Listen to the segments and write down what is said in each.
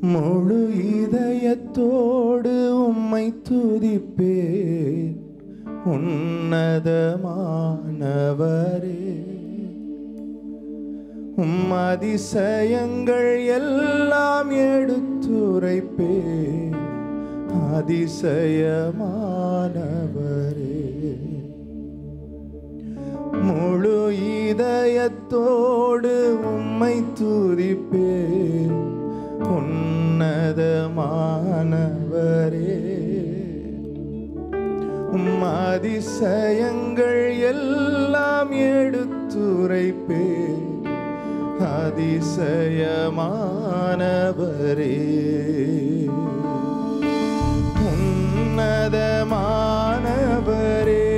முழு இதயத்தோடு உம்மை துதிப்பே உன்னதமானவரே உம் அதிசயங்கள் எல்லாம் எடுத்துரைப்பே அதிசயமானவரே முழு இதயத்தோடு உம்மை துதிப்பே உன்னதமானவரே உம் அதிசயங்கள் எல்லாம் எடுத்துரைப்பே அதிசயமானவரே உன்னதமானவரே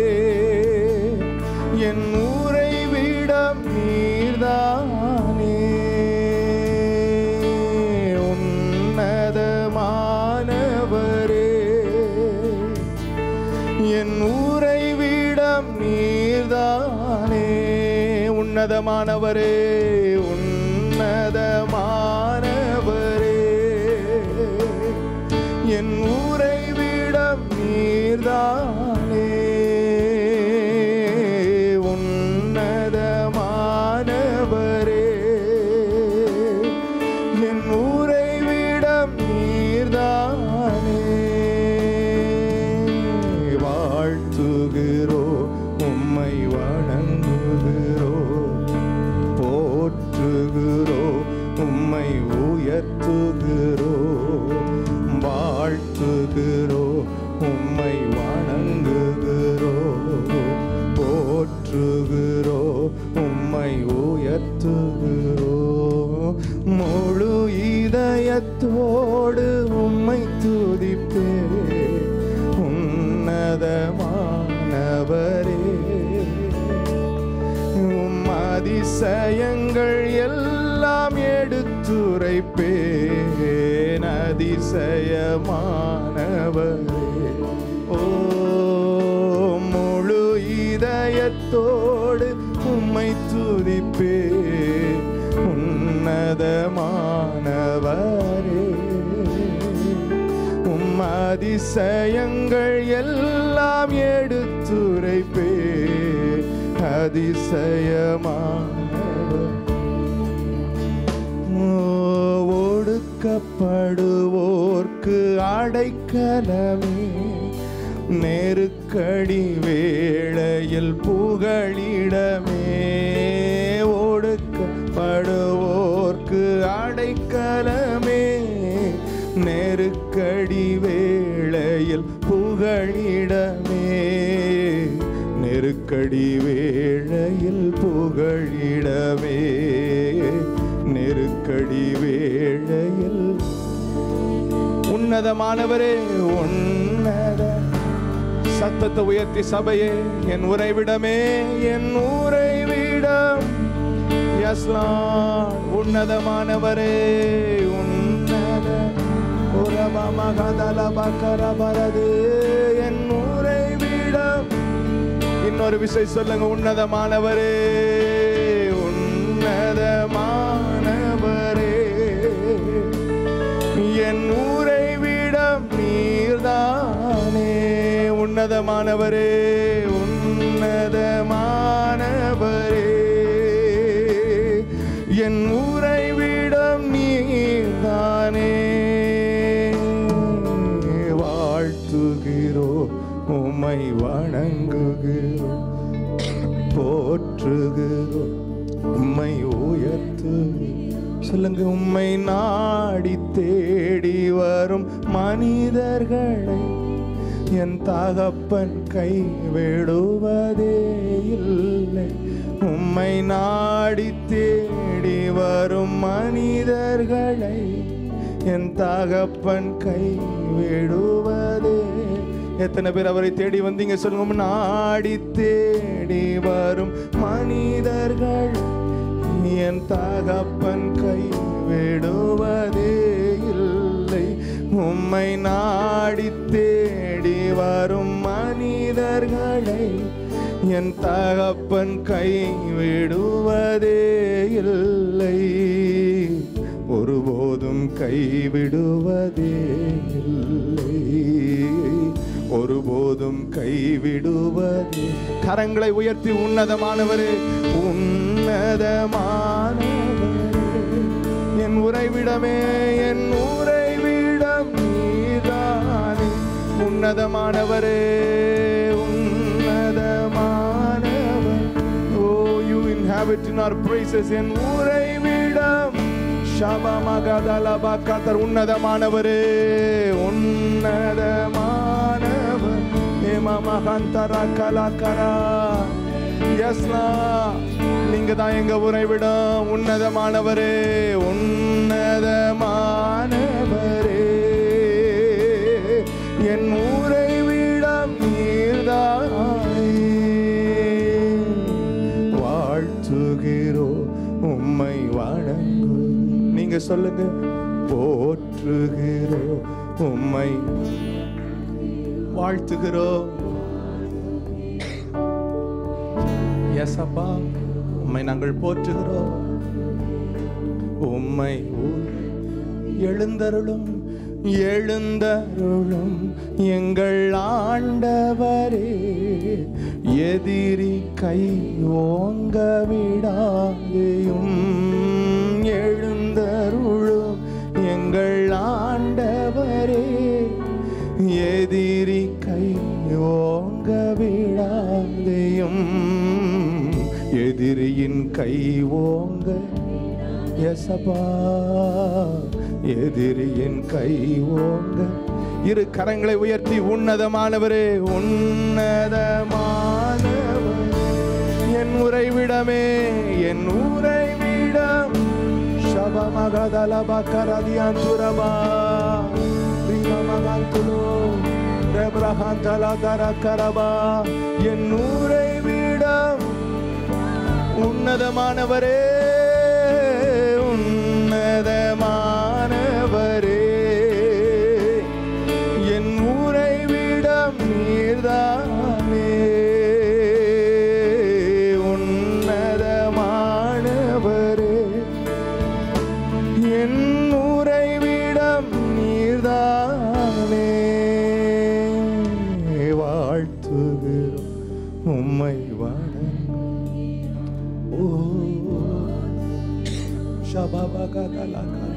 என் உறைவிடம் நீர்தானே உன்னதமானவரே என் உறைவிடம் நீர்தானே உன்னதமானவரே உன்னதமானவரே என் உறைவிடம் நீர்தானே உன்னதமானவரே என் உறைவிடம் நீர்தானே வாழ்த்துகிறோ உம்மை வணங்குகிறோ போற்றுகிறோ உம்மை உயர்த்துகிறோ வாழ்த்துகிறோ உம்மை வணங்குகிறோ போற்றுகிறோ உம்மை உயர்த்துகிறோ முழு இதயத்தோடு உம்மை துதிப்பே உன்னதமானவரே உம் அதிசயங்கள் எல்லாம் எடுத்துரைப்பேன் அதிசயமானவரே ஓ முழு இதயத்தோடு உம்மை துதிப்பே உன்னதமானவரே உம் அதிசயங்கள் எல்லாம் எடுத்துரைப்பே அதிசயமானவர் ஒடுக்கப்படுவோர்க்கு அடைக்கலமே நெருக்கடி வேளையில் புகழிடமே ஒடுக்கப்படுவோர்க்கு அடைக்கலமே நெருக்கடி வேளையில் புகழிடமே நெருக்கடி வேளையில் புகழிடமே நெருக்கடி வேளையில் உன்னதமானவரே உன்னத சத்தத்தை உயர்த்தி சபையே என் உறைவிடமே என் உறைவிடம் Yes, Lord. உன்னதமானவரே உன்னத உரபமகதலபகரபரது என் உறைவிடம் இன்னொரு விஷயம் சொல்லுங்க உன்னதமானவரே உன்னதமானவரே என் உறைவிடம் நீர்தானே உன்னதமானவரே உன்னதமானவரே என் உறைவிடம் நீர்தானே வாழ்த்துகிறோ உம்மை வணங்குகிறோ போற்றுகிறோ உம்மை உயர்த்து சொல்லுங்க உம்மை நாடி தேடி வரும் மனிதர்களை என் தகப்பன் கை விடுவதே இல்லை உம்மை நாடி தேடி வரும் மனிதர்களை என் தகப்பன் கை விடுவதே எத்தனை பேர் அவரை தேடி வந்தீங்க சொல்லுங்க நாடி தேடி வரும் மனிதர்கள் என் தகப்பன் கை விடுவதே இல்லை உம்மை நாடி தேடி வரும் மனிதர்களை என் தகப்பன் கை விடுவதே இல்லை ஒரு ஒருபோதும் கைவிடுவதே இல்லை ஒருபோதும் கைவிடுவதே கரங்களை உயர்த்தி உன்னதமானவரே உன்னதமானவரே என் உறைவிடமே என் உறைவிடம் நீதானே உன்னதமானவரே உன்னதமானவர் oh you inhabit in our praises என் உறைவிடம் ஷபமகதலப கத்தர் உன்னதமானவரே உன்னதமானவர் ஹேமமகந்தர கலக்கரா எஸ்னா நீங்க தான் எங்க உறைவிடம் உன்னதமானவரே உன்னதமானவரே என் உறைவிடம் நீர்தானே வாழ்த்துகிறோ உம்மை வணங்கு நீங்க சொல்லுங்க போற்றுகிறோ உம்மை வாழ்த்துகிறோம் எஸ் அப்பா உம்மை நாங்கள் போற்றுகிறோம் உம்மை ஊ- எழுந்தருளும் எழுந்தருளும் எங்கள் ஆண்டவரே எதிரி கை ஓங்க விடாதையும் எழுந்தருளும் எங்கள் ஆண்டவரே எதிரி கை ஓங்க விடாதையும் எதிரியின் கை ஓங்க எசப்பா எதிரியின் கை ஓங்க இரு கரங்களை உயர்த்தி உன்னதமானவரே உன்னதமானவர் என் உறைவிடமே என் உறைவிடம் ಶಬಮಗದಲಬಕರದಿಯಂತುರಬಾ ரிகமகந்துலோ ரெப்ரஹந்தலகரகரபா என் உறைவிடம் உன்னதமானவரே உன்னதமானவரே என் உறைவிடம் நீர்தானே உன்னதமானவரே என் உறைவிடம் நீர்தானே வாழ்த்துகிறோம் உம்மை வணங்கும் ஓ ஷபபகதலகர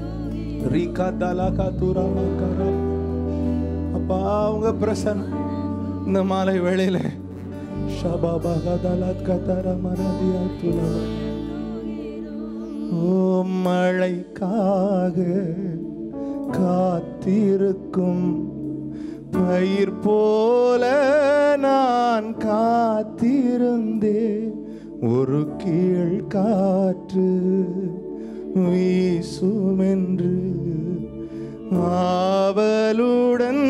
ரிகதலகதுரமகர அப்பா உங்க பிரசன்னம் இந்த மாலை வேளையில ஷபபகதலகதர மரதியத்துலவ ஓ மழைக்காக காத்திருக்கும் பயிர் போல நான் காத்திருந்தே ஒரு கீழ் காற்று வீசுமென்று ஆவலுடன்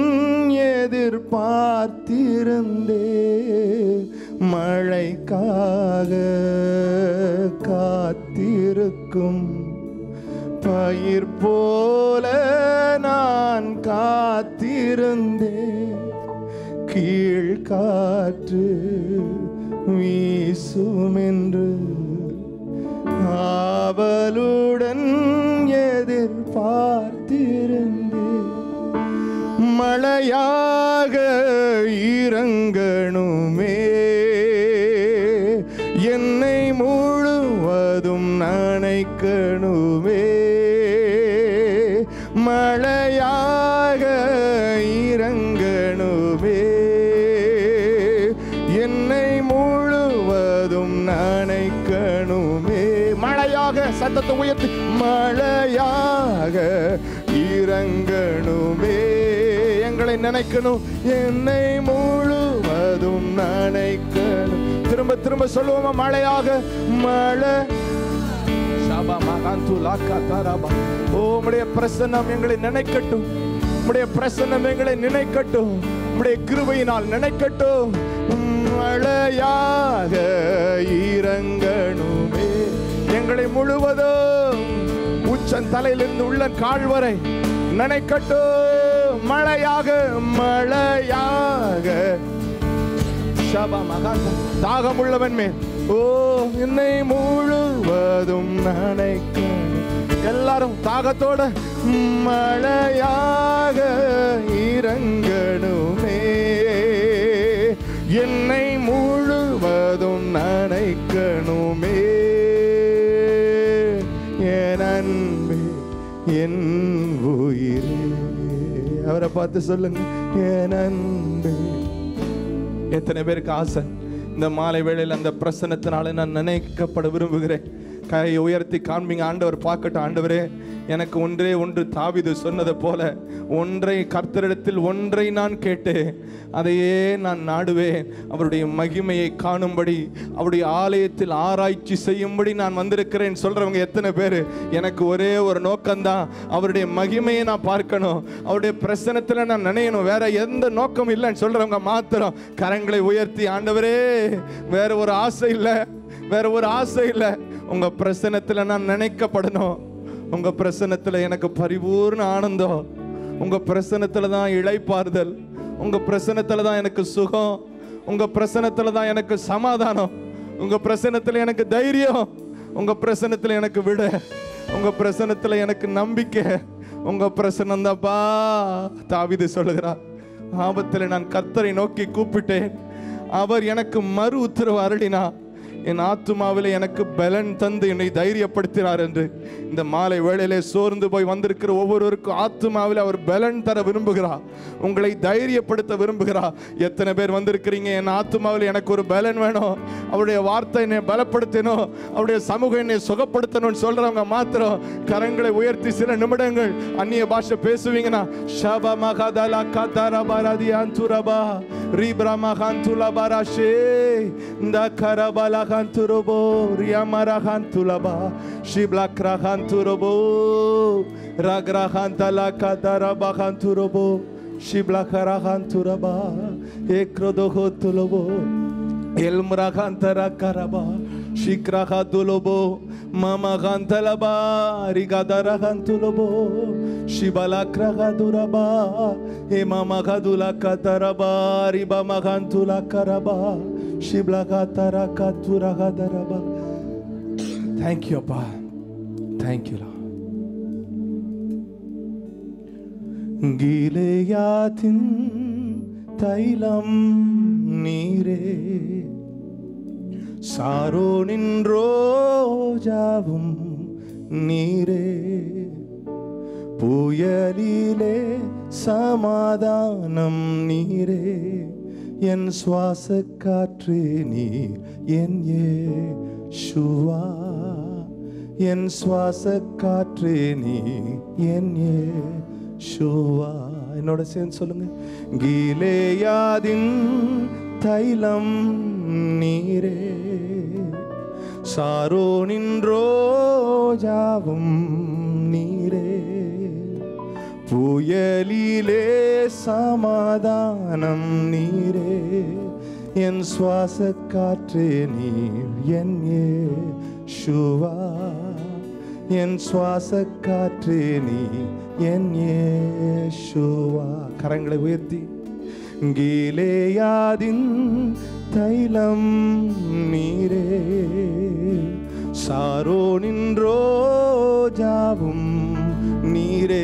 எதிர்பார்த்திருந்தே மழைக்காக காத்திருக்கும் பயிர் போல நான் காத்திருந்தேன் கீழ் காற்று வீசுமென்று ஆவலுடன் எதிர்பார்த்திருந்தேன் மழையாக இறங்கணுமே என்னை முழுவதும் நனைக்கணுமே மழையாக இறங்கணுமே என்னை முழுவதும் நனைக்கணுமே மழையாக சத்தத்தை உயர்த்தி மழையாக இறங்கணுமே எங்களை நினைக்கணும் என்னை முழுவதும் நினைக்கணும் திரும்ப திரும்ப சொல்லுவோமா மழையாக மழை ஷாபா மகாந்து லாக்கா தாராபா ஓ உம்முடைய பிரசன்னம் எங்களை நினைக்கட்டும் உம்முடைய பிரசன்னம் எங்களை நினைக்கட்டும் உம்முடைய கிருபையினால் நினைக்கட்டும் மழையாக இறங்கணுமே எங்களை முழுவதும் உச்சன் தலையிலிருந்து உள்ள கால் வரை நினைக்கட்டும் மழையாக மழையாக ஷபா மகாந்த தாகம் உள்ளவன் மேல் ஓ என்னை முழுவதும் நினைக்க எல்லாரும் தாகத்தோட மழையாக இறங்கணுமே என்னை முழுவதும் நனைக்கணுமே என் அன்பே என் உயிரே அவரை பார்த்து சொல்லுங்க என் அன்பே எத்தனை பேருக்கு ஆசை இந்த மாலை வேளையில் அந்த பிரசனத்தினால நான் நினைக்கப்பட விரும்புகிறேன் கையை உயர்த்தி காண்பீங்க ஆண்டவர் பார்க்கட்டும் ஆண்டவரே எனக்கு ஒன்றே ஒன்று தாவிது சொன்னதை போல ஒன்றை கர்த்தரிடத்தில் ஒன்றை நான் கேட்டேன் அதையே நான் நாடுவேன் அவருடைய மகிமையை காணும்படி அவருடைய ஆலயத்தில் ஆராய்ச்சி செய்யும்படி நான் வந்திருக்கிறேன் சொல்றவங்க எத்தனை பேர் எனக்கு ஒரே ஒரு நோக்கம்தான் அவருடைய மகிமையை நான் பார்க்கணும் அவருடைய பிரசனத்தில் நான் நினையணும் வேற எந்த நோக்கம் இல்லைன்னு சொல்றவங்க மாத்திரம் கரங்களை உயர்த்தி ஆண்டவரே வேற ஒரு ஆசை இல்லை வேற ஒரு ஆசை இல்லை உங்க பிரசனத்தில் நான் நினைக்கப்படணும் உங்க பிரசனத்தில் எனக்கு பரிபூர்ண ஆனந்தம் உங்க பிரசனத்துல தான் இளைப்பாறுதல் உங்க பிரசனத்துல தான் எனக்கு சுகம் உங்க பிரசனத்துல தான் எனக்கு சமாதானம் உங்க பிரசனத்துல எனக்கு தைரியம் உங்க பிரசனத்துல எனக்கு விட உங்க பிரசனத்துல எனக்கு நம்பிக்கை உங்க பிரசனம் தான்ப்பா தாவிது சொல்லுகிறார் ஆபத்தில் நான் கர்த்தரை நோக்கி கூப்பிட்டேன் அவர் எனக்கு மறு உத்தரவு அருளினார் என் ஆத்துமாவில் எனக்கு பலன் தந்து என்னை தைரியப்படுத்தினார் என்று இந்த மாலை வேளையிலே சோர்ந்து போய் வந்திருக்கிற ஒவ்வொருவருக்கும் ஆத்துமாவில் அவர் பலன் தர விரும்புகிறார் உங்களை தைரியப்படுத்த விரும்புகிறார் எத்தனை பேர் வந்திருக்கிறீங்க என் ஆத்துமாவில் எனக்கு ஒரு பலன் வேணும் அவருடைய வார்த்தை என்னை பலப்படுத்தணும் அவருடைய சமூகம் என்னை சுகப்படுத்தணும்னு சொல்றவங்க மாத்திரம் கரங்களை உயர்த்தி சில நிமிடங்கள் அந்நிய பாஷை பேசுவீங்கன்னா ஷபா மகாதலா கதாரா பாராதி அந்துரபா ரீப்ரா மகாந்துலா பாராஷே இந்த கரபலா காந்துரபோ ரியாமரா காந்துலபா ஷிப்லா கிரகாந்துரபோ ரக்ரா காந்தலா கதாரா பகாந்துரபோ ஷிப்லா கரகாந்துரபா ஏக்ரோதோ துலபோ Elmragantara karaba, shikraha dulobo, mama gantalaba, rigadara gantulobo, shibala kraga duraba, e mama gadula kataraba, riba magantula karaba, shibla gatara katura gadaraba. Thank you, Abba. Thank you, Lord. ഗിലയാത്തിൻ തൈലം നീരേ സാരോണിൻ റോജാവും നീരേ പുയലിലെ സമാധാനം നീരേ എൻ ശ്വാസക്കാற்றே நீர் என் யேசுவா என் சுவாசக்காற்றே நீ என் யேசுவா என்னோட சேர்ந்து சொல்லுங்க கீலேயாதின் தைலம் நீரே சாரோனின் ரோஜாவும் நீரே புயலிலே சமாதானம் நீரே என் சுவாச காற்றே நீர் என் யேசுவா என் சுவாச காற்றே நீ என் யேசுவா கரங்களை உயர்த்தி கீலேயாதின் தைலம் நீரே சாரோனின் ரோஜாவும் நீரே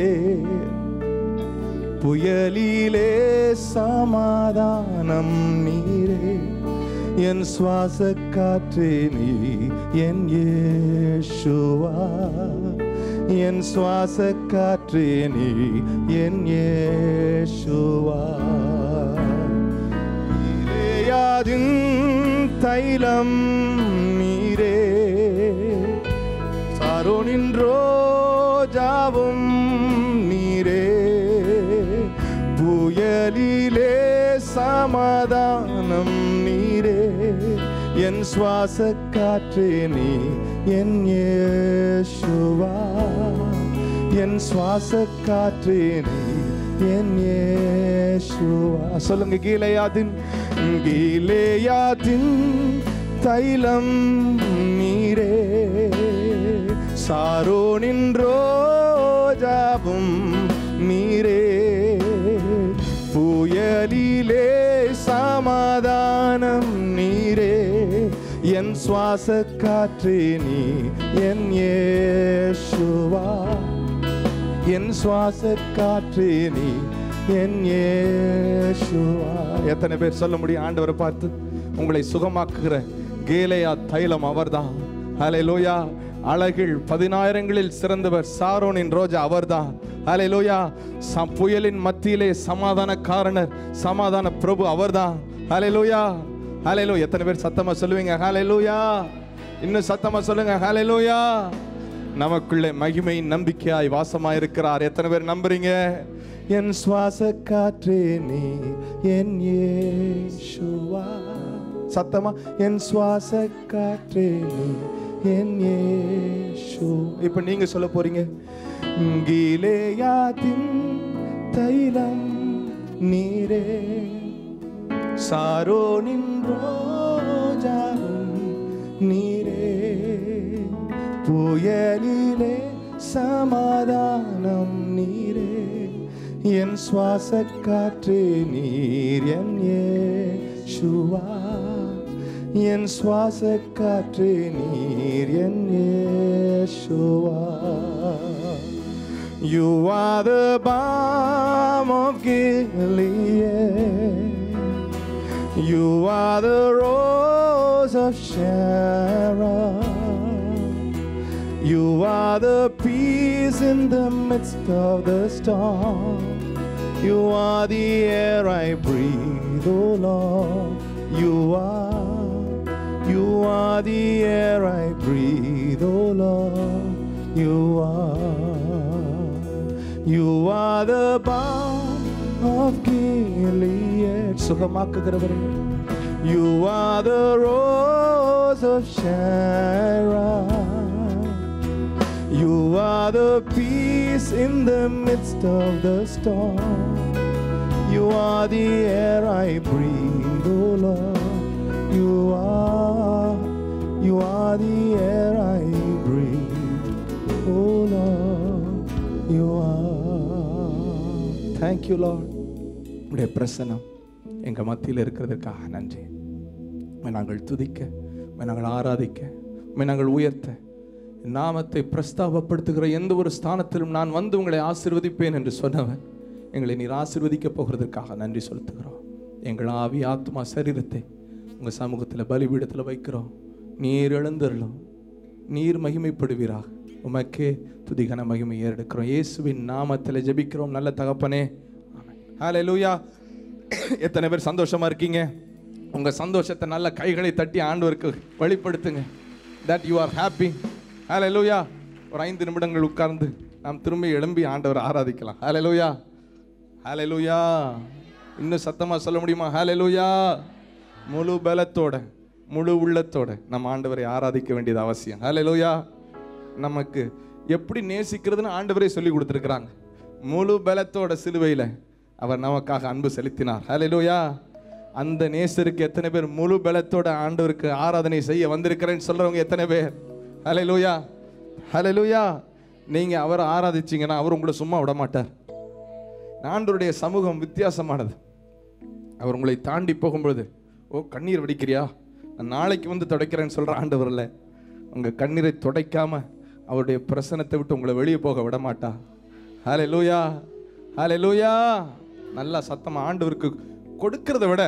புயலிலே சமாதானம் நீரே என் சுவாச காற்றே நீ என் யேசுவா என் சுவாச காற்றே நீ என் யேசுவா இலேயாதின் தைலம் நீரே சாரோனின் ரோஜாவும் நீரே புயலிலே சமாதானம் நீரே என் சுவாச காற்றே நீ என் யேசுவா என் சுவாச காற்றே நீ என் யேசுவா சொல்லுங்க கீழையாதின் கீழையாதின் தைலம் நீரே சாரோனின் ரோஜாவும் நீரே புயலிலே சமாதானம் நீரே என் சுவாச காற்றே நீ என் இயேசுவா என் சுவாச காற்றே நீ என் இயேசுவா எத்தனை பேர் சொல்ல முடியும் ஆண்டவரை பார்த்து உங்களை சுகமாக்குகிற கேலையா தைலம் அவர்தான் ஹalleluya அழகில் பதினாயிரங்களில் சிறந்தவர் சாரோனின் ரோஜா அவர்தான் ஹalleluya ச- புயலின் மத்தியிலே சமாதான காரணர் சமாதான பிரபு அவர்தான் ஹalleluya ஹalleluya எத்தனை பேர் சத்தமா சொல்லுவீங்க ஹalleluya இன்னும் சத்தமா சொல்லுங்க ஹalleluya நமக்குள்ளே மகிமையின் நம்பிக்கையாய் வாசமாயிருக்கிறார் எத்தனை பேர் நம்புறீங்க என் சுவாச காற்றே நீ என் இயேசுவா சத்தமா என் சுவாச காற்றே நீ என் இயேசு இப்போ நீங்க சொல்ல போறீங்க கீலேயாத்தின் தைலம் நீரே சாரோனின் ரோஜாவும் நீரே புயலிலே சமாதானம் நீரே என் சுவாச காற்றே நீர் என் இயேசுவா என் சுவாச காற்றே நீர் என் இயேசுவா You are the balm of Gilead You are the rose of Sharon. You are the peace in the midst of the storm. You are the air I breathe, oh Lord. You are, you are the air I breathe, oh Lord. You are, you are the balm of Gilead. சுகமாக்குகிறவரே You are the rose of Sharon. You are the peace in the midst of the storm. You are the air I breathe, oh Lord. You are, you are the air I breathe, oh Lord. You are. Thank you, Lord. உடைய பிரசனம் எங்கள் மத்தியில் இருக்கிறதுக்காக நன்றி உம்மை நாங்கள் துதிக்க உம்மை நாங்கள் ஆராதிக்க உம்மை நாங்கள் உயர்த்த என் நாமத்தை பிரஸ்தாபப்படுத்துகிற எந்த ஒரு ஸ்தானத்திலும் நான் வந்து உங்களை ஆசீர்வதிப்பேன் என்று சொன்னவன் எங்களை நீர் ஆசீர்வதிக்க போகிறதற்காக நன்றி செலுத்துகிறோம் எங்கள் ஆவி ஆத்மா சரீரத்தை உங்கள் சமூகத்தில் பலிபீடத்தில் வைக்கிறோம் நீர் எழுந்தருளும் நீர் மகிமைப்படுவீராக உமக்கே துதிகன மகிமை ஏறெடுக்கிறோம் இயேசுவின் நாமத்தில் ஜெபிக்கிறோம் நல்ல தகப்பனே ஆமென் ஹalleluya எத்தனை பேர் சந்தோஷமா இருக்கீங்க உங்க சந்தோஷத்தை நல்ல கைகளை தட்டி ஆண்டவருக்கு வெளிப்படுத்துங்க தட் யூ ஆர் ஹாப்பி ஹalleluya ஒரு ஐந்து நிமிடங்கள் உட்கார்ந்து நாம் திரும்பி எழும்பி ஆண்டவரை ஆராதிக்கலாம் ஹalleluya ஹalleluya இன்னும் சத்தமா சொல்ல முடியுமா ஹalleluya முழு பலத்தோட முழு உள்ளத்தோட நம்ம ஆண்டவரை ஆராதிக்க வேண்டியது அவசியம் ஹalleluya நமக்கு எப்படி நேசிக்கிறதுன்னு ஆண்டவரே சொல்லி கொடுத்துருக்குறாங்க முழு பலத்தோட சிலுவையில் அவர் நமக்காக அன்பு செலுத்தினார் ஹalleluya அந்த நேசருக்கு எத்தனை பேர் முழு பலத்தோட ஆண்டவருக்கு ஆராதனை செய்ய வந்திருக்கிறேன்னு சொல்றவங்க எத்தனை பேர் ஹalleluya ஹalleluya நீங்க அவரை ஆராதிச்சீங்கன்னா அவர் உங்களை சும்மா விட மாட்டார் ஆண்டவருடைய சமூகம் வித்தியாசமானது அவர் உங்களை தாண்டி போகும்பொழுது ஓ கண்ணீர் வடிக்கிறியா நான் நாளைக்கு வந்து துடைக்கிறேன்னு சொல்ற ஆண்டவர்ல உங்க கண்ணீரை துடைக்காம அவருடைய பிரசனத்தை விட்டு உங்களை வெளியே போக விட மாட்டா ஹாலே லூயா ஹாலே லூயா நல்லா சத்தமா ஆண்டவருக்கு கொடுக்கிறத விட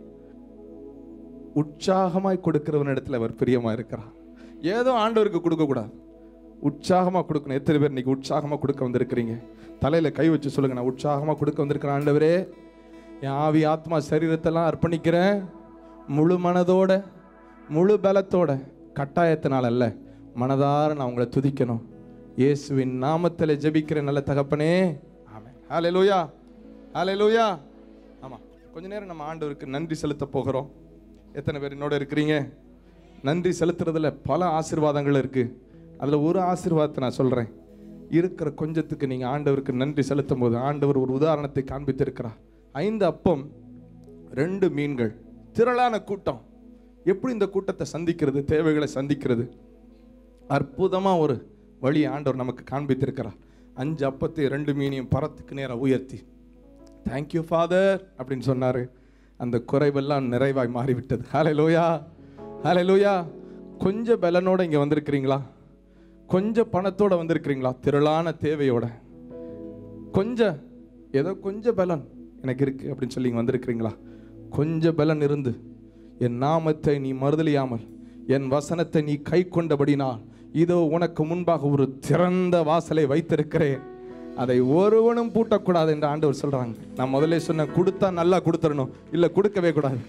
உற்சாகமாய் கொடுக்கிறவன் இடத்துல அவர் பிரியமா இருக்கிறார் ஏதோ ஆண்டவருக்கு கொடுக்க கூடாது உற்சாகமா கொடுக்கணும் எத்தனை பேர் இன்னைக்கு உற்சாகமா கொடுக்க வந்திருக்கிறீங்க தலையில கை வச்சு சொல்லுங்க நான் உற்சாகமா கொடுக்க வந்திருக்கிறேன் ஆண்டவரே என் ஆவி ஆத்மா சரீரத்தெல்லாம் அர்ப்பணிக்கிறேன் முழு மனதோட முழு பலத்தோட கட்டாயத்தினால் அல்ல மனதார நான் உங்களை துதிக்கணும் இயேசுவின் நாமத்தில் ஜெபிக்கிற நல்ல தகப்பனே ஆமென் ஹalleluya ஹalleluya ஆமா கொஞ்ச நேரம் நம்ம ஆண்டவருக்கு நன்றி செலுத்த போகிறோம் எத்தனை பேர் என்னோட இருக்கிறீங்க நன்றி செலுத்துறதுல பல ஆசீர்வாதங்கள் இருக்கு அதுல ஒரு ஆசீர்வாதத்தை நான் சொல்றேன் இருக்கிற கொஞ்சத்துக்கு நீங்க ஆண்டவருக்கு நன்றி செலுத்தும் போது ஆண்டவர் ஒரு உதாரணத்தை காண்பித்திருக்கிறார் ஐந்து அப்பம் ரெண்டு மீன்கள் திரளான கூட்டம் எப்படி இந்த கூட்டத்தை சந்திக்கிறது தேவைகளை சந்திக்கிறது அற்புதமா ஒரு வழி ஆண்டவர் நமக்கு காண்பித்திருக்கிறார் அஞ்சு அப்பத்தை ரெண்டு மீனையும் பரத்துக்கு நேரா உயர்த்தி தேங்க்யூ ஃபாதர் அப்படின்னு சொன்னாரு அந்த குறைவெல்லாம் நிறைவாய் மாறிவிட்டது ஹalleluya ஹalleluya கொஞ்சம் பலனோட இங்க வந்திருக்கிறீங்களா கொஞ்சம் பணத்தோட வந்திருக்கிறீங்களா திரளான தேவையோட கொஞ்சம் ஏதோ கொஞ்சம் பலன் எனக்கு இருக்கு அப்படின்னு சொல்லி இங்க வந்திருக்கிறீங்களா கொஞ்சம் பலன் இருந்து என் நாமத்தை நீ மறுதலியாமல் என் வசனத்தை நீ கை கொண்டபடினால் இதோ உனக்கு முன்பாக ஒரு திறந்த வாசலை வைத்திருக்கிறேன் அதை ஒருவனும் பூட்டக்கூடாது என்று ஆண்டவர் சொல்றாங்க நான் முதல்ல சொன்னேன் கொடுத்தா நல்லா கொடுத்துடணும் இல்ல கொடுக்கவே கூடாது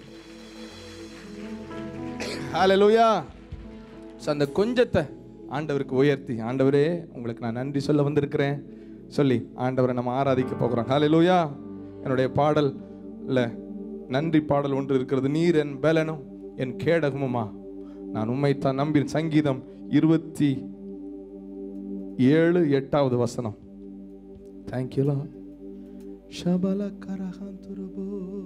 ஹalleluya ஸோ அந்த கொஞ்சத்தை ஆண்டவருக்கு உயர்த்தி ஆண்டவரே உங்களுக்கு நான் நன்றி சொல்ல வந்திருக்கிறேன் சொல்லி ஆண்டவரை நம்ம ஆராதிக்க போகிறோம் ஹalleluya என்னுடைய பாடல் இல்லை நன்றி பாடல் ஒன்று இருக்கிறது நீர் என் பலனும் என் கேடகமுமா நான் உண்மைத்தான் நம்பி சங்கீதம் இருபத்தி ஏழு எட்டாவது வசனம் தேங்க்யூலா ஷபல கரஹம் துருபோ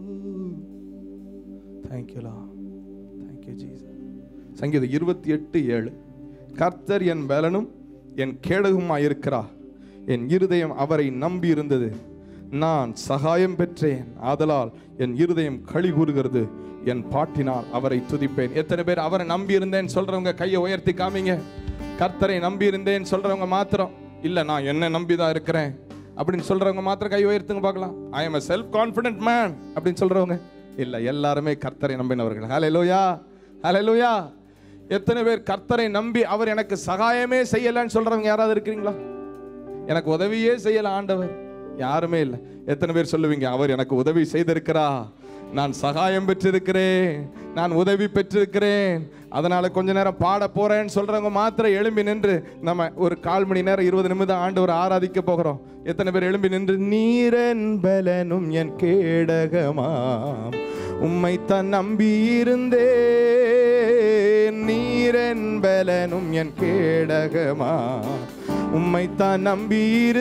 தேங்க்யூலா தேங்க்யூ ஜீசஸ் சங்கீதம் இருபத்தி எட்டு ஏழு கர்த்தர் என் பலனும் என் கேடகுமாய் இருக்கிறார் என் இருதயம் அவரை நம்பி இருந்தது நான் சகாயம் பெற்றேன் ஆதலால் என் இருதயம் களி கூறுகிறது என் பாட்டினால் அவரை துதிப்பேன் எத்தனை பேர் அவரை நம்பி இருந்தேன் சொல்றவங்க கையை உயர்த்தி காமிங்க கர்த்தரை நம்பி இருந்தேன் சொல்றவங்க மாத்திரம் இல்ல நான் என்ன நம்பி தான் இருக்கிறேன் அப்படின்னு சொல்றவங்க மாத்திரம் கை உயர்த்துங்க பார்க்கலாம் I am a self confident man அப்படின்னு சொல்றவங்க இல்ல எல்லாருமே கர்த்தரை நம்பினவர்கள் ஹalleluya ஹalleluya எத்தனை பேர் கர்த்தரை நம்பி அவர் எனக்கு சகாயமே செய்யலன்னு சொல்றவங்க யாராவது இருக்கிறீங்களா எனக்கு உதவியே செய்யல ஆண்டவர் யாருமே இல்லை எத்தனை பேர் சொல்லுவீங்க அவர் எனக்கு உதவி செய்திருக்கிறா நான் சகாயம் பெற்றிருக்கிறேன் நான் உதவி பெற்றிருக்கிறேன் அதனால கொஞ்ச நேரம் பாட போறேன்னு சொல்றவங்க மாத்திரம் எழும்பி நின்று நம்ம ஒரு கால் மணி நேரம் இருபது நிமிடம் ஆண்டவர் ஆராதிக்க போகிறோம் எத்தனை பேர் எழும்பி நின்று நீரன் பலனும் என் கேடகமாம் உம்மைத்தான் நம்பி இருந்தேன் நீரன் பலனும் என் கேடகமா உம்மைத்தான் நம்பி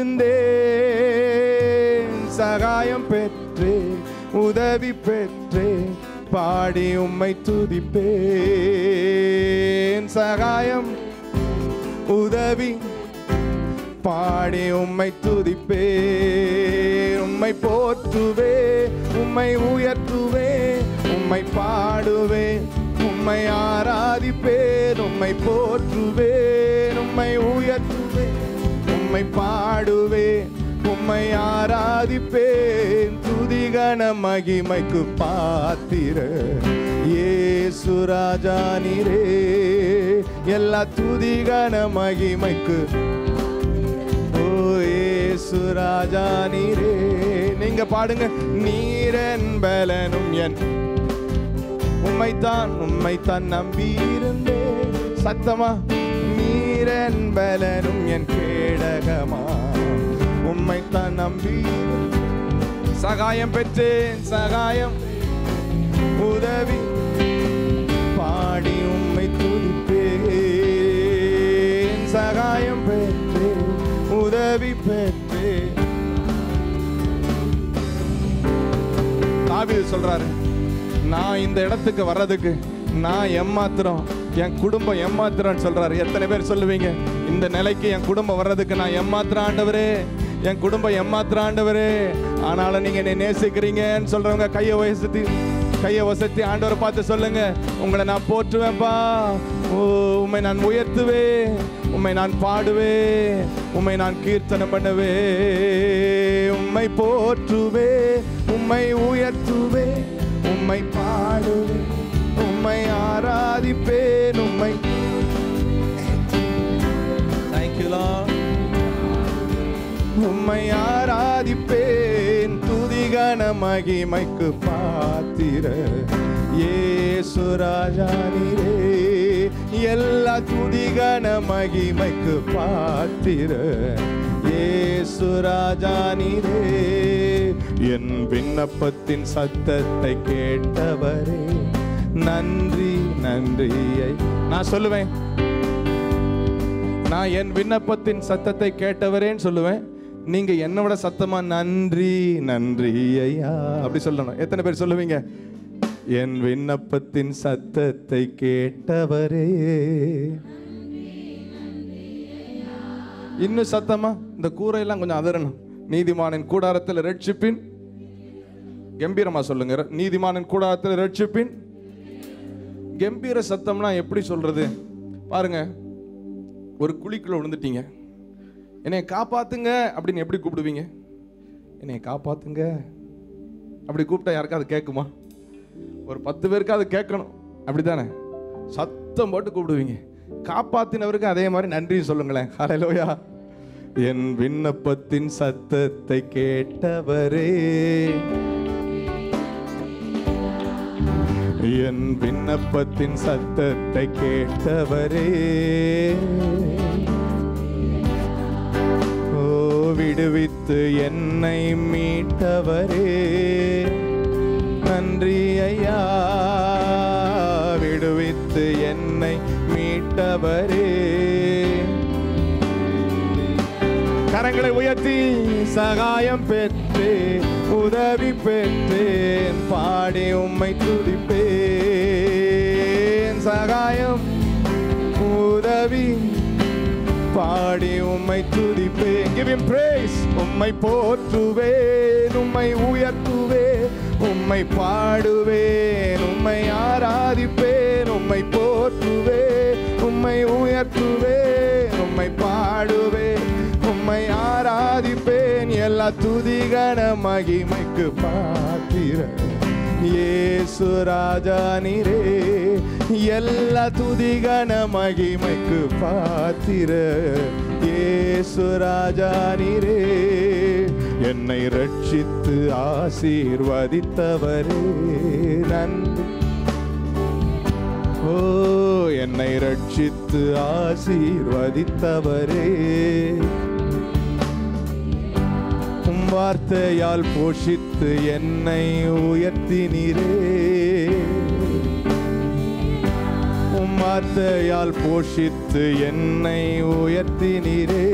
இருந்தேன் சகாயம் பெற்றே உதவி பெற்றே பாடி உம்மை துதிப்பேன் சகாயம் உதவி பாடி உம்மை துதிப்பே உம்மை போற்றுவே உம்மை உயர்த்துவே உம்மை பாடுவே உம்மை ஆராதிப்பேன் உம்மை போற்றுவேன் உம்மை உயர்த்துவேன் உம்மை பாடுவேன் உம்மை ஆராதிப்பேன் துதிகன மகிமைக்கு பாத்திர ஏசு ராஜா நீரே எல்லா துதிகன மகிமைக்கு ஓ ஏசு ராஜா நீரே நீங்க பாடுங்க நீரன் பலனும் என் உம்மைத்தான் உம்மைத்தான் நம்பி இருந்தேன் சத்தமா நீரன் பலனும் என் கேடகமா உம்மைத்தான் நம்பி சகாயம் பெற்றேன் சகாயம் உதவி பாடி உம்மை துதிப்பேன் சகாயம் பெற்றேன் உதவி பெற்றேன் தாவீது சொல்றாரு நான் இந்த இடத்துக்கு வர்றதுக்கு நான் ஏமாத்திரம் என் குடும்பம் ஏமாத்திரம்னு சொல்றாரு எத்தனை பேர் சொல்லுவீங்க இந்த நிலைக்கு என் குடும்பம் வர்றதுக்கு நான் ஏமாத்திரம் ஆண்டவரே என் குடும்பம் ஏமாத்திரம் ஆண்டவரே ஆனாலும் நீங்க என்னை நேசிக்கிறீங்கன்னு சொல்றவங்க கையை வசதி கையை வசத்தி ஆண்டவரை பார்த்து சொல்லுங்க உங்களை நான் போற்றுவேன்ப்பா ஓ உம்மை நான் உயர்த்துவே உம்மை நான் பாடுவே உம்மை நான் கீர்த்தனம் பண்ணுவே உம்மை போற்றுவே உம்மை உயர்த்துவே உம்மை பாடுவே உம்மை ஆராதிப்பேன் உம்மை தேங்க்யூ உம்மை ஆராதிப்பேன் துதிகன மகிமைக்கு பாத்திர ஏசு ராஜா நீரே எல்லா துதிகன மகிமைக்கு பாத்திர ஏசு ராஜா நீரே என் விண்ணப்பத்தின் சத்தத்தை கேட்டவரே நன்றி நன்றியை நான் சொல்லுவேன் நான் என் விண்ணப்பத்தின் சத்தத்தை கேட்டவரேன்னு சொல்லுவேன் நீங்க என்னோட சத்தமா நன்றி நன்றி ஐயா அப்படி சொல்லணும் எத்தனை பேர் சொல்லுவீங்க என் விண்ணப்பத்தின் சத்தத்தை கேட்டவரே இன்னும் சத்தமா இந்த கூரையெல்லாம் கொஞ்சம் அதரணும் நீதிமானின் கூடாரத்தில் ரட்சிப்பின் கம்பீரமா சொல்லுங்க நீதிமானின் கூடாரத்தில் ரட்சிப்பின் கம்பீர சத்தம்னா எப்படி சொல்றது பாருங்க ஒரு குழிக்குள்ள விழுந்துட்டீங்க என்னை காப்பாத்துங்க அப்படின்னு எப்படி கூப்பிடுவீங்க என்னை காப்பாத்துங்க அப்படி கூப்பிட்டா யாருக்காவது கேட்குமா ஒரு பத்து பேருக்காவது கேட்கணும் அப்படிதானே சத்தம் போட்டு கூப்பிடுவீங்க காப்பாத்தினவருக்கு அதே மாதிரி நன்றி சொல்லுங்களேன் ஹalleluya என் விண்ணப்பத்தின் சத்தத்தை கேட்டவரே என் விண்ணப்பத்தின் சத்தத்தை கேட்டவரே ஓ விடுவித்து என்னை மீட்டவரே நன்றி ஐயா விடுவித்து என்னை மீட்டவரே கரங்களை உயர்த்தி சகாயம் பெற்று உதவி பெற்றேன் பாடி உம்மை துதிப்பேன் சகாயம் உதவி பாடி உம்மை துதிப்பேன் give him praise உம்மை போற்றுவேன் உம்மை உயர்த்துவேன் உம்மை பாடுவேன் உம்மை ஆராதிப்பேன் உம்மை போற்றுவேன் உம்மை உயர்த்துவேன் உம்மை பாடுவேன் உம்மை ஆராதிப்பேன் எல்லா துதிகன மகிமைக்கு பாத்திர இயேசு ராஜா நீரே எல்லா துதிகன மகிமைக்கு பாத்திர இயேசு ராஜா நீரே என்னை ரட்சித்து ஆசீர்வதித்தவரே நன்றி ஓ என்னை ரட்சித்து ஆசீர்வதித்தவரே உம் வார்த்தையால் போஷித்து என்னை உயர்த்தினீரே உம் வார்த்தையால் போஷித்து என்னை உயர்த்தினீரே